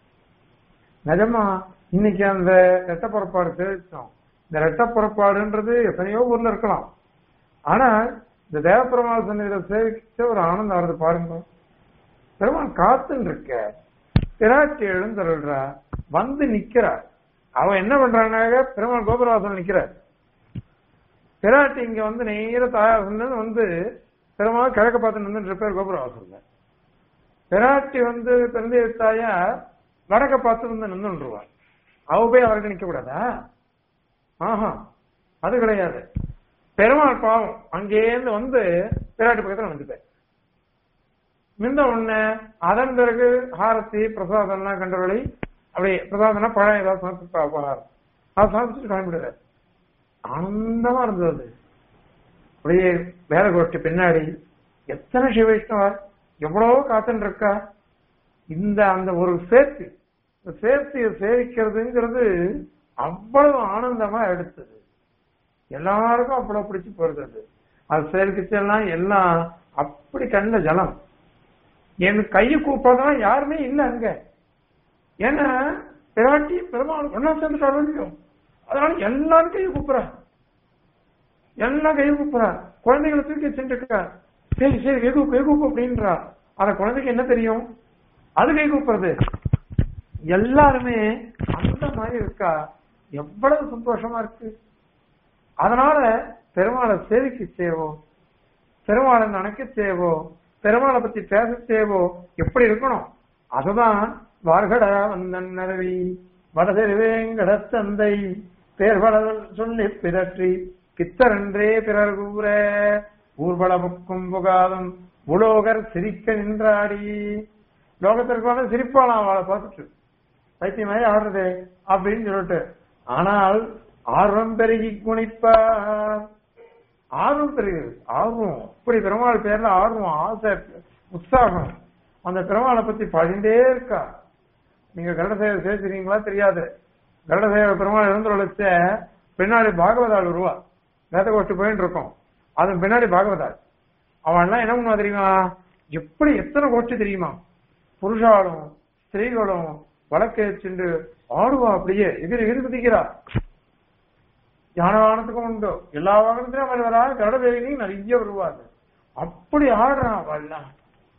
நிஜமா இன்னைக்கு அந்த ரெட்ட புறப்பாடு சேவிச்சோம் இந்த ரெட்ட புறப்பாடுன்றது எத்தனையோ ஊர்ல இருக்கலாம் ஆனா இந்த தேவப்பெருமாள் சன்னிதியில சேவிச்ச ஒரு ஆனந்தம் வருது பாருங்க பெருமாள் காத்துன்னு இருக்க பிராட்டி எழுந்தருள்றா வந்து நிக்கிறா அவ என்ன பண்றானாக பெருமாள் கோபுரவாசல் நிக்கிறார் பிராட்டி இங்க வந்து நேர தாயார் வந்து பெருமாள் கிழக்க பார்த்து நின்று பேர் கோபுரவாசல்ல பிராட்டி வந்து பிறந்த தாயா வடக்க பார்த்து வந்து நின்றுருவார் அவ போய் அவருக்கு நிக்க கூடாதா ஆஹா அது கிடையாது பெருமாள் பாவம் அங்கேருந்து வந்து பிராட்டி பக்கத்துல வந்துட்டார் நின்ற உடனே அதன் பிறகு ஹாரத்தி பிரசாதம் எல்லாம் கண்டவர்களை அப்படியே பிரசாதம்னா பழம் ஏதாவது சமர்ப்பிப்பா போறாரு அதை சமர்ப்பிச்சுட்டு கிளம்பிடுறாரு ஆனந்தமா இருந்தது அது அப்படியே வேலை கோஷ்டி பின்னாடி எத்தனை சிவைஷ்ணவர் எவ்வளவோ காத்துன்னு இருக்கா இந்த அந்த ஒரு சேர்த்து இந்த சேர்த்தியை சேவிக்கிறதுங்கிறது அவ்வளவு ஆனந்தமா எடுத்தது எல்லாருக்கும் அவ்வளவு பிடிச்சு போறது அது அது சேர்க்கிச்செல்லாம் எல்லாம் அப்படி கண்ட ஜலம் என் கையை கூப்பிடறதுலாம் யாருமே இல்லை அங்க ஏன்னா பிராட்டி பெருமாள் ஒன்னா சேர்ந்துட்டாரோ இல்லையோ அதனால எல்லாரும் கையை கூப்பிடுறா எல்லாம் கையை கூப்பிடுறா குழந்தைகளை தூக்கி சென்றுக்கா சரி சரி கை கூப்பு கை கூப்பு அப்படின்றா அந்த குழந்தைக்கு என்ன தெரியும் அது கை கூப்பிடுறது எல்லாருமே அந்த மாதிரி இருக்கா எவ்வளவு சந்தோஷமா இருக்கு அதனால பெருமாளை சேவிக்க செய்வோம் பெருமாளை நினைக்க செய்வோ பெருமாளை பத்தி பேச செய்வோ எப்படி இருக்கணும் அதுதான் வார்கடா வந்தன் நரவி வடதெருவேங்கட தந்தை பேர்வள சொல்லி பிதற்றி கித்தரன்றே பிறர் கூற ஊர்வலமுக்கும் புகாதும் உலோகர் சிரிக்க நின்றாடி லோகத்திற்கு வந்து சிரிப்பாளாம் அவளை பார்த்துட்டு பைத்தியம் மாதிரி ஆடுறது அப்படின்னு சொல்லிட்டு ஆனால் ஆர்வம் பெருகி குணிப்பார் ஆர்வம் பெறுகிறது ஆர்வம் அப்படி பெருமாள் பேர்ல ஆர்வம் ஆசை உற்சாகம் அந்த பெருமாளை பத்தி பழிந்தே இருக்கா நீங்க கருடசேவை சேர்த்துறீங்களா தெரியாது கருடசேவை பெருமாள் இருந்து வச்ச பின்னாடி பாகவதாள் உருவா வேத கோஷ்டி போயிட்டு இருக்கோம் அதன் பின்னாடி பாகவதாள் அவன் எல்லாம் என்ன பண்ணுவா தெரியுமா எப்படி எத்தனை கோஷ்டி தெரியுமா புருஷாலும் ஸ்திரீகளும் வழக்கை சென்று ஆடுவா அப்படியே எதிர் எதிர் குதிக்கிறா யான வாகனத்துக்கும் உண்டு எல்லா வாகனத்திலும் அவர் வரா கருடதேவிலையும் நிறைய வருவாங்க அப்படி ஆடுறான் அவள்லாம்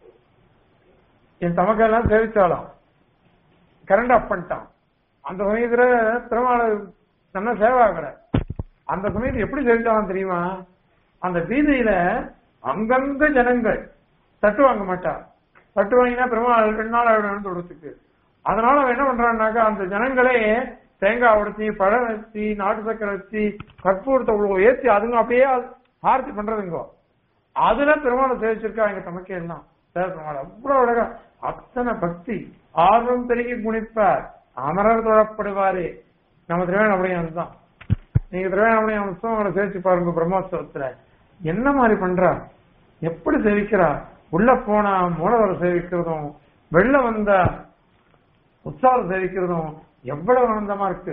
என் தமக்கெல்லாம் சேவிச்சாலாம் கரண்ட் ஆஃப் பண்ணிட்டான் அந்த சமயத்துல பெருமாள் நல்ல சேவை ஆகல அந்த சமயத்துல எப்படி சேவிச்சாலும் தெரியுமா அந்த வீதியில அங்கங்க ஜனங்கள் தட்டு வாங்க மாட்டா தட்டு வாங்கினா பெருமாள் ரெண்டு நாள் ஆயிடும் தொடுறதுக்கு அதனால அவன் என்ன பண்றான்னாக்கா அந்த ஜனங்களே தேங்காய் உடைச்சி பழம் வச்சு நாட்டு சக்கரை வச்சு கற்பூரத்தை அவ்வளவு ஏற்றி அதுங்க அப்படியே ஆர்த்தி பண்றதுங்கோ அதுல பெருமாளை சேவிச்சிருக்கா எங்க தமக்கே எல்லாம் சேவ பெருமாள் அவ்வளவு அழகா அத்தனை பக்தி ஆர்வம் பெருகி குணிப்பார் அமரர் தொழப்படுவாரே நம்ம திருவேணாமலையம் தான் நீங்க திருவேணாமலையம் உற்சவங்களை சேவிச்சு பாருங்க பிரம்மோத்சவத்துல என்ன மாதிரி பண்றா எப்படி சேவிக்கிறா உள்ள போனா மூலவரை சேவிக்கிறதும் வெளில வந்தா உற்சாகம் சேவிக்கிறதும் எவ்வளவு ஆனந்தமா இருக்கு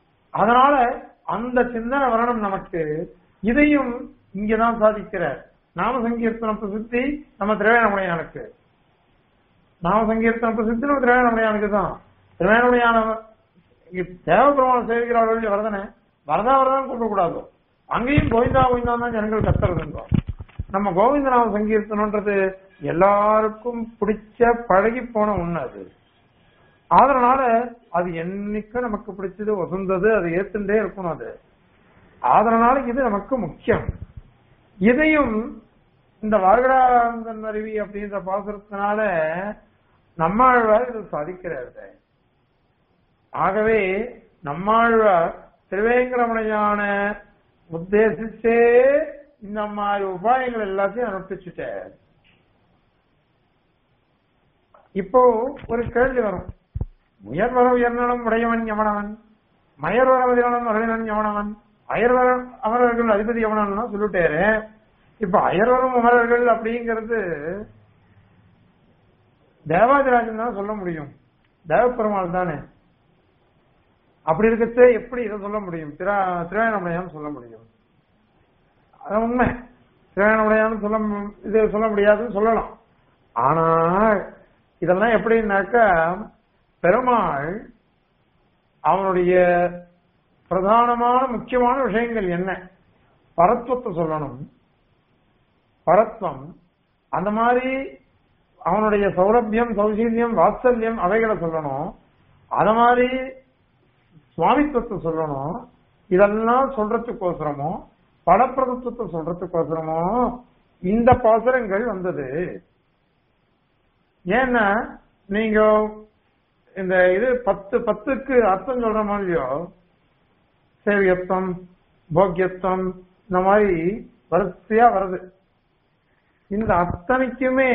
அதனால அந்த சிந்தனை வரணும் நமக்கு இதையும் இங்கதான் சாதிக்கிறார் நாம சங்கீர்த்தன பிரசித்தி நம்ம திரவேணமுடையானுக்கு நாம சங்கீர்த்தன பிரசித்தி நம்ம திரவேணமுடையானுக்கு தான் திரவேணமுடையான தேவபெருமான சேவிக்கிறார்கள் வரதனே வரதா வரதான் கூப்பிடக்கூடாது அங்கேயும் கோவிந்தா கோவிந்தா தான் ஜனங்கள் கத்துறதுன்றோம் நம்ம கோவிந்தநாம சங்கீர்த்தனன்றது எல்லாருக்கும் பிடிச்ச பழகி போன ஒண்ணு அது அதனால அது என்னைக்கும் நமக்கு பிடிச்சது வசந்தது அது ஏத்துட்டே இருக்கணும் அது அதனால இது நமக்கு முக்கியம் இதையும் இந்த வார்கடாந்தன் அருவி அப்படின்ற பாசுரத்தினால நம்மாழ்வார் இது சாதிக்கிறாரு ஆகவே நம்மாழ்வார் திருவேங்கரமணையான உத்தேசிச்சே இந்த மாதிரி உபாயங்கள் எல்லாத்தையும் அனுப்பிச்சுட்டார் இப்போ ஒரு கேள்வி வரும் உயர்வர உயர்நலம் உடையவன் எவனவன் மயர்வர உயர்நலம் அருளினன் எவனவன் அயர்வர அமரர்கள் அதிபதி எவனவன் சொல்லிட்டாரு இப்ப அயர்வரும் அமரர்கள் அப்படிங்கிறது தேவாதிராஜன் தான் சொல்ல முடியும் தேவப்பெருமாள் தானே அப்படி இருக்கிறது எப்படி இதை சொல்ல முடியும் திரா திருவேணமுடையான்னு சொல்ல முடியும் அது உண்மை திருவேணமுடையான்னு சொல்ல மு- இது சொல்ல முடியாதுன்னு சொல்லலாம் ஆனா இதெல்லாம் எப்படின்னாக்கா பெருமாள் அவனுடைய பிரதானமான முக்கியமான விஷயங்கள் என்ன பரத்வத்தை சொல்லணும் பரத்வம் அந்த மாதிரி அவனுடைய சௌரபியம் சௌசீல்யம் வாத்சல்யம் அவைகளை சொல்லணும் அத மாதிரி சுவாமித்துவத்தை சொல்லணும் இதெல்லாம் சொல்றதுக்கோசரமோ பலப்பிரதத்துவத்தை சொல்றதுக்கோசரமோ இந்த பாசுரங்கள் வந்தது ஏன்னா நீங்க இந்த இது பத்து பத்துக்கு அர்த்தம் சொல்ற மாதிரியோ சேவியத்துவம் போக்கியத்துவம் இந்த மாதிரி வரிசையா வருது இந்த அத்தனைக்குமே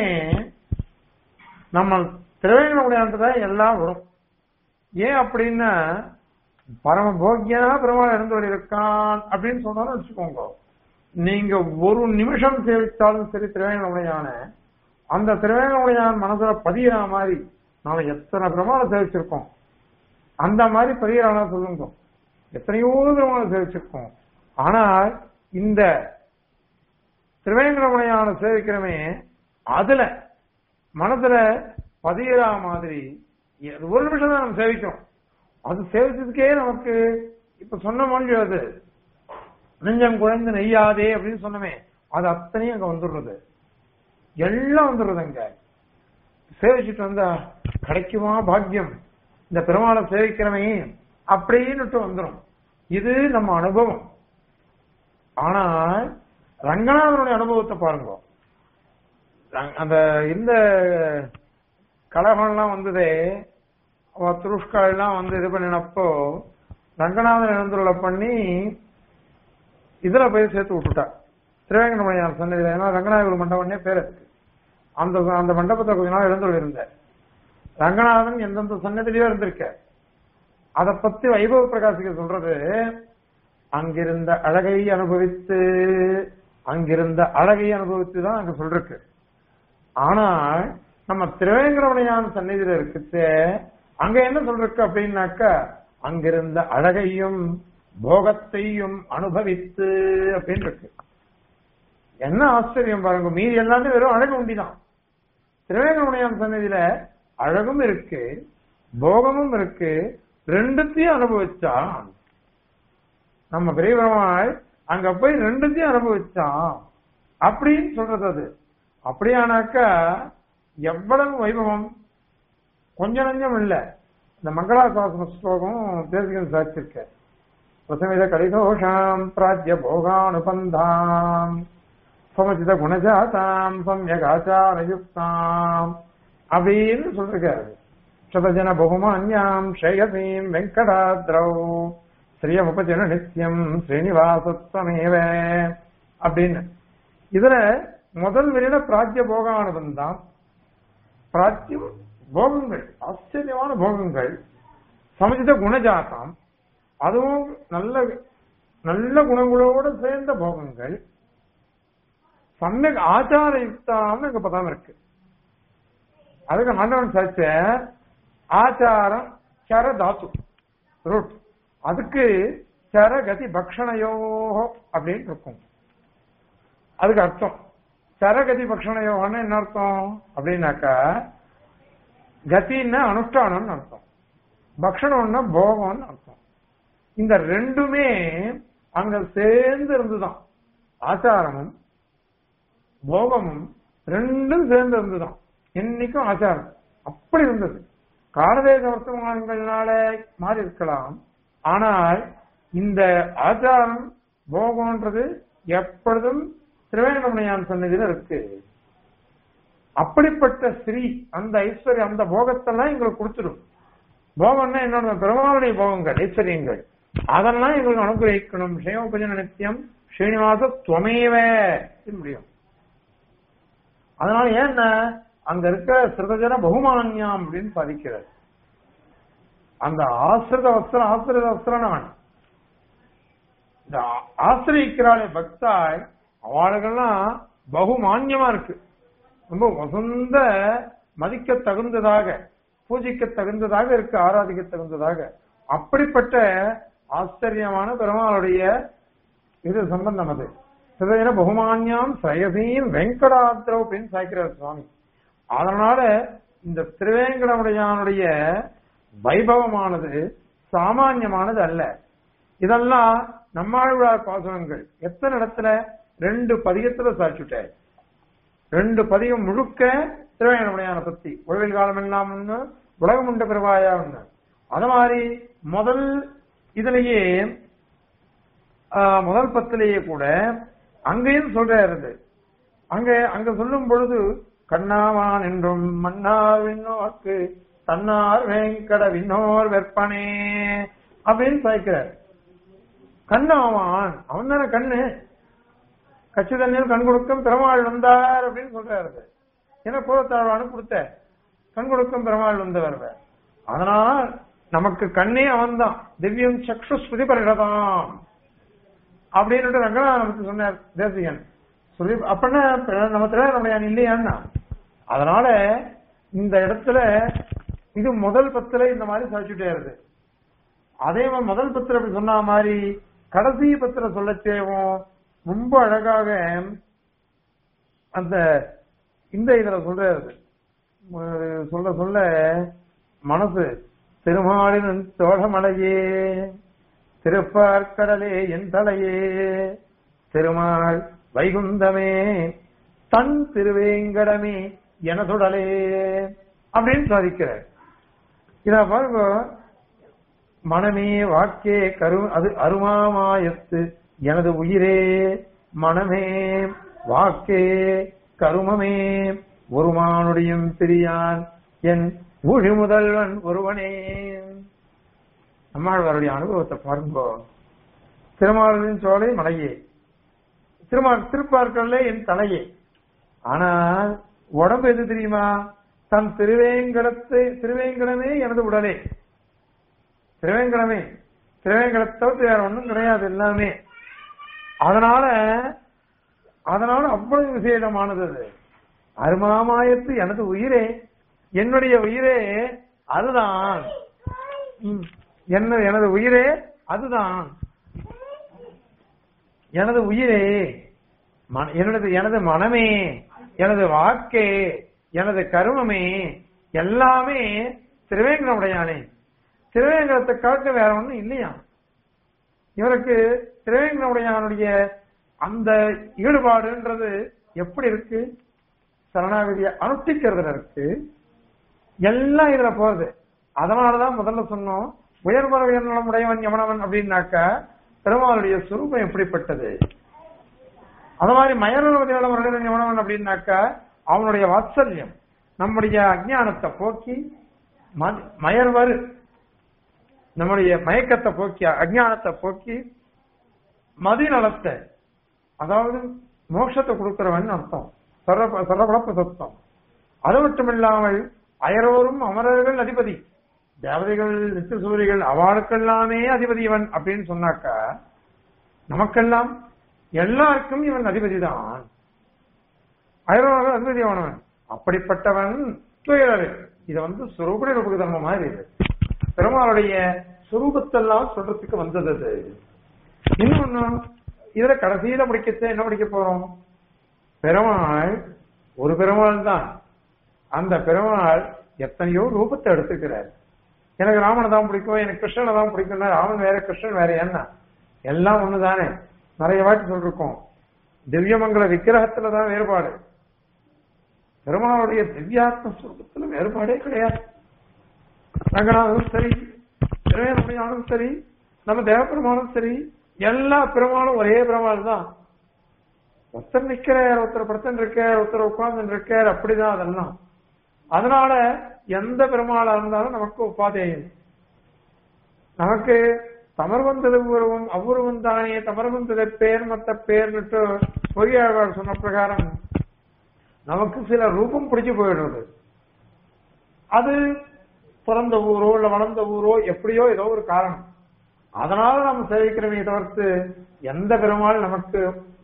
நம்ம திருவேங்கடமுடியான்ட்டு தான் எல்லாம் வரும் ஏன் அப்படின்னா பரம போக்கியனா பெருமாள் இருந்து இருக்கான் அப்படின்னு சொன்னாலும் வச்சுக்கோங்க நீங்க ஒரு நிமிஷம் சேவித்தாலும் சரி திருவேங்கடமுடையான அந்த திருவேங்கடமுடையான் மனசுல பதிகிற மாதிரி நாம எத்தனை பெருமாளை சேவிச்சிருக்கோம் அந்த மாதிரி பதிகிறானா சொல்லுங்க எத்தனையோ பெருமாளை சேவிச்சிருக்கோம் ஆனால் இந்த திருவேங்கடமுடையான சேவிக்கிறமே அதுல மனதுல பதிகிற மாதிரி எ- ஒரு நிமிஷம் தான் நம்ம சேவிக்கிறோம் அது சேவிச்சதுக்கே நமக்கு இப்ப சொன்ன மொழி அது நெஞ்சம் குழைந்து நெய்யாதே அப்படின்னு சொன்னமே அது அத்தனையும் அங்க வந்துடுறது எல்லாம் வந்துடுறது அங்க சேவிச்சுட்டு வந்தா கிடைக்குமா பாக்கியம் இந்த பெருமாளை சேவிக்கிறமே அப்படின்னுட்டு வந்துடும் இது நம்ம அனுபவம் ஆனால் ரங்கநாதனுடைய அனுபவத்தை பாருங்க ரங்க- அந்த இந்த கலகம்லாம் வந்ததே அவ துருஷ்கால் எல்லாம் வந்து இது பண்ணினப்போ ரங்கநாதன் எழுந்துள்ள பண்ணி இதுல போய் சேர்த்து விட்டுட்டா திருவேங்கடமணியார் சன்னதியில ஏன்னா ரங்கநாதர் மண்டபம்னே பேர் இருக்கு அந்த அந்த மண்டபத்தை கொஞ்ச நாள் எழுந்துள்ள இருந்தேன் ரங்கநாதன் எந்தெந்த சன்னதிலயோ இருந்திருக்க அத பத்தி வைபவ பிரகாசிக்க சொல்றது அங்கிருந்த அழகை அனுபவித்து அங்கிருந்த அழகை அனுபவித்து தான் அங்க சொல்றக்கு ஆனால் நம்ம திருவேங்கடமணியான் சந்நிதியில இருக்குது அங்க என்ன சொல்றக்கு அப்படின்னாக்கா அங்கிருந்த அழகையும் போகத்தையும் அனுபவித்து அப்படின்னு இருக்கு என்ன ஆச்சரியம் பாருங்க மீதி எல்லாமே வெறும் அழகு உண்டிதான் திருவேங்கடமணியான் சன்னதியில அழகும் இருக்கு போகமும் இருக்கு ரெண்டுத்தையும் அனுபவிச்சான் நம்ம பெரிய பெருமாள் அங்க போய் ரெண்டுத்தையும் அனுபவிச்சான் அப்படின்னு சொல்றது அது அப்படியானாக்கா எவ்வளவு வைபவம் கொஞ்ச நஞ்சம் இல்ல இந்த மங்களாசாசன ஸ்லோகம் தேசிகன் சாட்சிருக்க பிரசமித கலிதோஷாம் பிராஜ்ய போகானுபந்தாம் சமச்சித குணஜாதாம் சம்யகாச்சாரயுக்தாம் அப்படின்னு சொல்லிருக்காரு சதஜன பகுமான்யாம் ஸ்ரேயசீம் வெங்கடாத்ரௌ ஸ்ரீயமுபஜன நித்யம் ஸ்ரீனிவாசத்வமேவ அப்படின்னு இதுல முதல் வெளியில பிராஜ்ய போகானுபந்தம் பிராச்சியம் போகங்கள் ஆச்சரியமான போகங்கள் சமச்சித குணஜாத்தம் அதுவும் நல்ல நல்ல குணங்களோடு சேர்ந்த போகங்கள் சமயக் ஆச்சார யுக்தாம்னு அங்க பதம் இருக்கு அதுக்கு மன்னவன் சர்ச்ச ஆச்சாரம் சர தாத்து ரூட் அதுக்கு சர கதி பக்ஷணையோ அப்படின்னு இருக்கும் அதுக்கு அர்த்தம் சரகதி பக்ஷணயோகம்னு என்ன அர்த்தம் அப்படின்னாக்கா கத்தின்னா அனுஷ்டானம்னு அர்த்தம் பக்ஷணம்னா போகம்னு அர்த்தம் இந்த ரெண்டுமே அங்க சேர்ந்து இருந்துதான் ஆச்சாரமும் போகமும் ரெண்டும் சேர்ந்து இருந்துதான் என்னைக்கும் ஆச்சாரம் அப்படி இருந்தது காலதேச வர்த்தமானங்கள்னால மாறி இருக்கலாம் ஆனால் இந்த ஆச்சாரம் போகம்ன்றது எப்பொழுதும் திருவேங்கடமணியான் சன்னதியில இருக்கு அப்படிப்பட்ட ஸ்ரீ அந்த ஐஸ்வர்யம் அந்த போகத்தெல்லாம் எங்களுக்கு கொடுத்துடும் போகம்னா என்னோட பெருமாளுடைய போகங்கள் ஐஸ்வர்யங்கள் அதெல்லாம் எங்களுக்கு அனுகிரகிக்கணும் ஷேமபஜன நித்தியம் ஸ்ரீனிவாச துவமேவ முடியும் அதனால ஏன்னா அங்க இருக்க சிறுதஜன பகுமான்யாம் அப்படின்னு பதிக்கிறார் அந்த ஆசிரித வஸ்திரம் ஆசிரித வஸ்திரம் அவன் இந்த ஆ- ஆசிரியிக்கிறாளே பக்தாய் அவளுக்கெல்லாம் பகுமான்யமா இருக்கு ரொம்ப வசந்த மதிக்க தகுந்ததாக பூஜிக்க தகுந்ததாக இருக்கு ஆராதிக்க தகுந்ததாக அப்படிப்பட்ட ஆச்சரியமான பெருமாளுடைய இது சம்பந்தம் அது சிதையின பகுமான்யாம் சயசீம் வெங்கடாத்ரவ் அப்படின்னு சாய்க்கிறார் சுவாமி அதனால இந்த திருவேங்கடமுடையானுடைய வைபவமானது சாமான்யமானது அல்ல இதெல்லாம் நம்மாழ்வார் பாசனங்கள் எத்தனை இடத்துல ரெண்டு பதிகத்துல சாட்சிட்டார் ரெண்டு பதிகம் முழுக்க திருவேங்கடமுடையான பத்தி உழவில் காலம் எல்லாம் ஒண்ணு உலகம் உண்ட பெருவாயா ஒண்ணு அது மாதிரி முதல் இதுலயே ஆஹ், முதல் பத்திலேயே கூட அங்கேயும் சொல்றாரு அங்க அங்க சொல்லும் பொழுது கண்ணாவான் என்றும் மன்னார் விண்ணோர்க்கு தன்னார் வேங்கட விண்ணோர் வெப்பனே அப்படின்னு சாய்க்கிறார் கண்ணாவான் அவன் தானே கண்ணு கட்சி தண்ணியில் கண் கொடுக்கும் பெருமாள் வந்தார் அப்படின்னு சொல்றாரு ஏன்னா கூறத்தாழ்வானு கொடுத்த கண் கொடுக்கும் பெருமாள் வந்தவர் அதனால் நமக்கு கண்ணே அவன்தான் திவ்யம் சக்ஷு ஸ்ருதி பரிடதாம் அப்படின்னு ரங்கநாதன் நமக்கு சொன்னார் தேசிகன் சொல்லி அப்படின்னா நம்ம திருவேணமையான் இல்லையான்னா அதனால இந்த இடத்துல இது முதல் பத்துல இந்த மாதிரி சாட்சிட்டே இருக்கு அதே மாதிரி முதல் பத்திரம் அப்படி சொன்ன மாதிரி கடைசி பத்திரம் சொல்லச்சேவும் ரொம்ப அழகாக அந்த இந்த இதுல சொல்றாரு அஹ் சொல்ல சொல்ல மனசு திருமாலின் தோழமலையே திருப்பார்க்கடலே என் தலையே திருமால் வைகுந்தமே தன் திருவேங்கடமே எனதுடலே அப்படின்னு சாதிக்கிறார் இத பாருங்க மனமே வாக்கே கரு அது அருமாமாயத்து எனது உயிரே மனமே வாக்கே கருமமே ஒருமானுடையும் பிரியான் என் ஊழி முதல்வன் ஒருவனே நம்மாழ்வாருடைய அனுபவத்தை பாருங்க திருமாலின் சோலை மலையே திருமா திருப்பார்க்கல்ல என் தலையே ஆனால் உடம்பு எது தெரியுமா தன் திருவேங்கடத்தை திருவேங்கடமே எனது உடலே திருவேங்கடமே திருவேங்கடத்தை தவிர்த்து வேற ஒண்ணும் கிடையாது எல்லாமே அதனால அதனால அவ்வளவு விசேஷமானது அது அருமாமாயத்து எனது உயிரே என்னுடைய உயிரே அதுதான் ம். என்ன எனது உயிரே அதுதான் எனது உயிரே மன- எனது எனது மனமே எனது வாக்கே எனது கருமமே எல்லாமே திருவேங்கடமுடையானே திருவேங்கடத்தை காட்ட வேற ஒண்ணும் இல்லையா இவருக்கு திருவேங்கடமுடையானுடைய அந்த ஈடுபாடுன்றது எப்படி இருக்கு சரணாகதிய அனுஷ்டிக்கிறதுல இருக்கு எல்லாம் இதுல போகுது அதனாலதான் முதல்ல சொன்னோம் உயர்வர உயர்நலம் உடையவன் எவனவன் அப்படின்னாக்கா பெருமாளுடைய சுரூபம் எப்படிப்பட்டது அது மாதிரி மயநலவதியாளம் உடையவன் எவனவன் அப்படின்னாக்கா அவனுடைய வாத்சல்யம் நம்முடைய அஜ்ஞானத்தை போக்கி ம- மயர்வரு நம்முடைய மயக்கத்தை போக்கி அஜ்ஞானத்தை போக்கி மதிநலத்தை அதாவது மோட்சத்தை கொடுக்கிறவன் அர்த்தம் சர்வ சர்வகுழப்ப சத்தம் அது மட்டும் இல்லாமல் அயரோரும் அமரர்கள் அதிபதி தேவதைகள் நித்திய சூரிகள் அவளுக்கெல்லாமே அதிபதி இவன் அப்படின்னு சொன்னாக்கா நமக்கெல்லாம் எல்லாருக்கும் இவன் அதிபதி தான் அயரோர்கள் அதிபதி அவனவன் அப்படிப்பட்டவன் துயரரு இது வந்து சுரூபடி ரூபக தர்மம் மாதிரி இது பெருமாளுடைய சுரூபத்தெல்லாம் சொல்றதுக்கு வந்தது அது இன்னொன்னு இதுல கடைசியில முடிக்கச்ச என்ன படிக்க போறோம் பெருமாள் ஒரு பெருமாள் தான் அந்த பெருமாள் எத்தனையோ ரூபத்தை எடுத்துக்கிறார் எனக்கு ராமனை தான் பிடிக்கும் எனக்கு கிருஷ்ணனை தான் பிடிக்கும்னா ராமன் வேற கிருஷ்ணன் வேற என்ன எல்லாம் ஒண்ணுதானே நிறைய வாட்டி சொல்லிருக்கோம் திவ்யமங்கல விக்கிரகத்துல தான் வேறுபாடு பெருமாளுடைய திவ்யாத்ம சுரூபத்துல வேறுபாடே கிடையாது ரங்கநாதனும் சரி திருவேணமையானும் சரி நம்ம தேவப்பெருமானும் சரி எல்லா பெருமாளும் ஒரே பெருமாள் தான் ஒருத்தர் நிக்கிறார் ஒருத்தர் படுத்தன் இருக்கார் ஒருத்தர் உட்கார்ந்து இருக்கார் அப்படிதான் அதெல்லாம் அதனால எந்த பெருமாளா இருந்தாலும் நமக்கு உபாதேயம் நமக்கு தமர் வந்தது உருவம் அவ்வுருவம் தானே தமர் வந்தது பேர் மத்த பேர்னுட்டு பொறியாளர் சொன்ன பிரகாரம் நமக்கு சில ரூபம் பிடிச்சு போயிடுறது அது பிறந்த ஊரோ இல்ல வளர்ந்த ஊரோ எப்படியோ ஏதோ ஒரு காரணம் அதனால நம்ம சேவிக்கிறவங்க தவிர்த்து எந்த பெருமாள் நமக்கு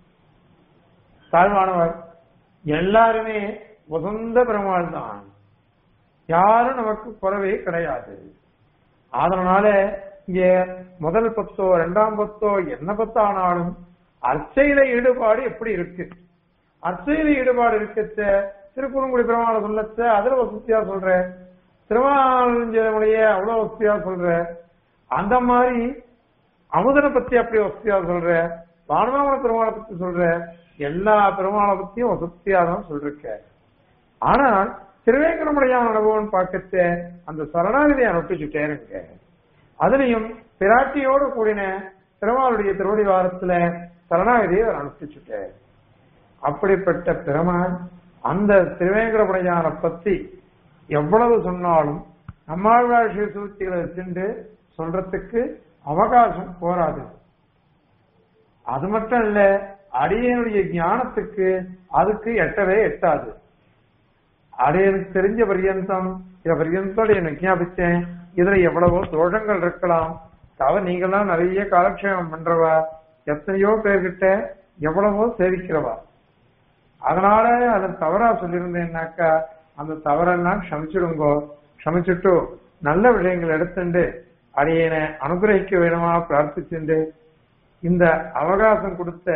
தாழ்வானவர் எல்லாருமே உகந்த பெருமாள் தான் யாரும் நமக்கு குறவே கிடையாது அதனால இங்க முதல் பத்தோ இரண்டாம் பத்தோ என்ன பத்தோ ஆனாலும் அர்ச்சையில ஈடுபாடு எப்படி இருக்கு அர்ச்சையில ஈடுபாடு இருக்கச்ச திருக்குறங்குடி பெருமாளை சொல்லச்ச அதுல வசதியா சொல்ற திருமாலஞ்சமொழிய அவ்வளவு வசதியா சொல்ற அந்த மாதிரி அமுதனை பத்தி அப்படி வசதியா சொல்ற வானமாமன பெருமாளை பத்தி சொல்ற எல்லா பெருமாளை பத்தியும் வசதியா தான் சொல்லிருக்க ஆனால் திருவேங்கடமுடையான அனுபவம் பார்க்கச்ச அந்த சரணாகதியை அனுப்பிச்சுட்டேருங்க அதுலயும் பிராட்டியோடு கூடின பெருமாளுடைய திருவடி வாரத்துல சரணாகதியை அவர் அனுப்பிச்சுட்டார் அப்படிப்பட்ட பெருமாள் அந்த திருவேங்கடமுடையான பத்தி எவ்வளவு சொன்னாலும் நம்மாழ்வாழ் சூழ்ச்சிகளை வச்சுண்டு சொல்றதுக்கு அவகாசம் போராது அது மட்டும் இல்ல அடியனுடைய ஞானத்துக்கு அதுக்கு எட்டவே எட்டாது அடையனுக்கு தெரிஞ்ச பரியந்தம் இத பரியந்தோட என்ன விஞ்ஞாபிச்சேன் இதுல எவ்வளவோ தோஷங்கள் இருக்கலாம் தவ நீங்களாம் நிறைய காலக்ஷேபம் பண்றவா எத்தனையோ பேர்கிட்ட எவ்வளவோ சேவிக்கிறவா அதனால அதை தவறா சொல்லியிருந்தேன்னாக்கா அந்த தவறெல்லாம் க்ஷமிச்சிடுங்கோ க்ஷமிச்சுட்டு நல்ல விஷயங்கள் எடுத்துண்டு அடியனை அனுகிரகிக்க வேணுமா பிரார்த்திச்சுண்டு இந்த அவகாசம் கொடுத்த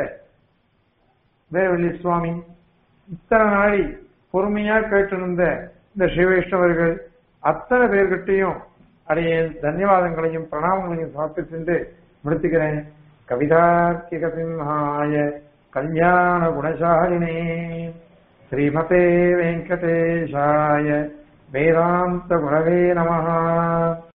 வேவள்ளி சுவாமி இத்தனை நாளி பொறுமையா கேட்டிருந்த இந்த சிவவைஷ்ணவர்கள் அத்தனை பேர்கிட்டையும் அடைய தன்யவாதங்களையும் பிரணாமங்களையும் சமர்ப்பிச்சுண்டு முடித்துக்கிறேன் கவிதார்க்கிக சிம்ஹாய கல்யாண குணசாலினே ஸ்ரீமதே வெங்கடேஷாய வேதாந்த குணவே நமஹ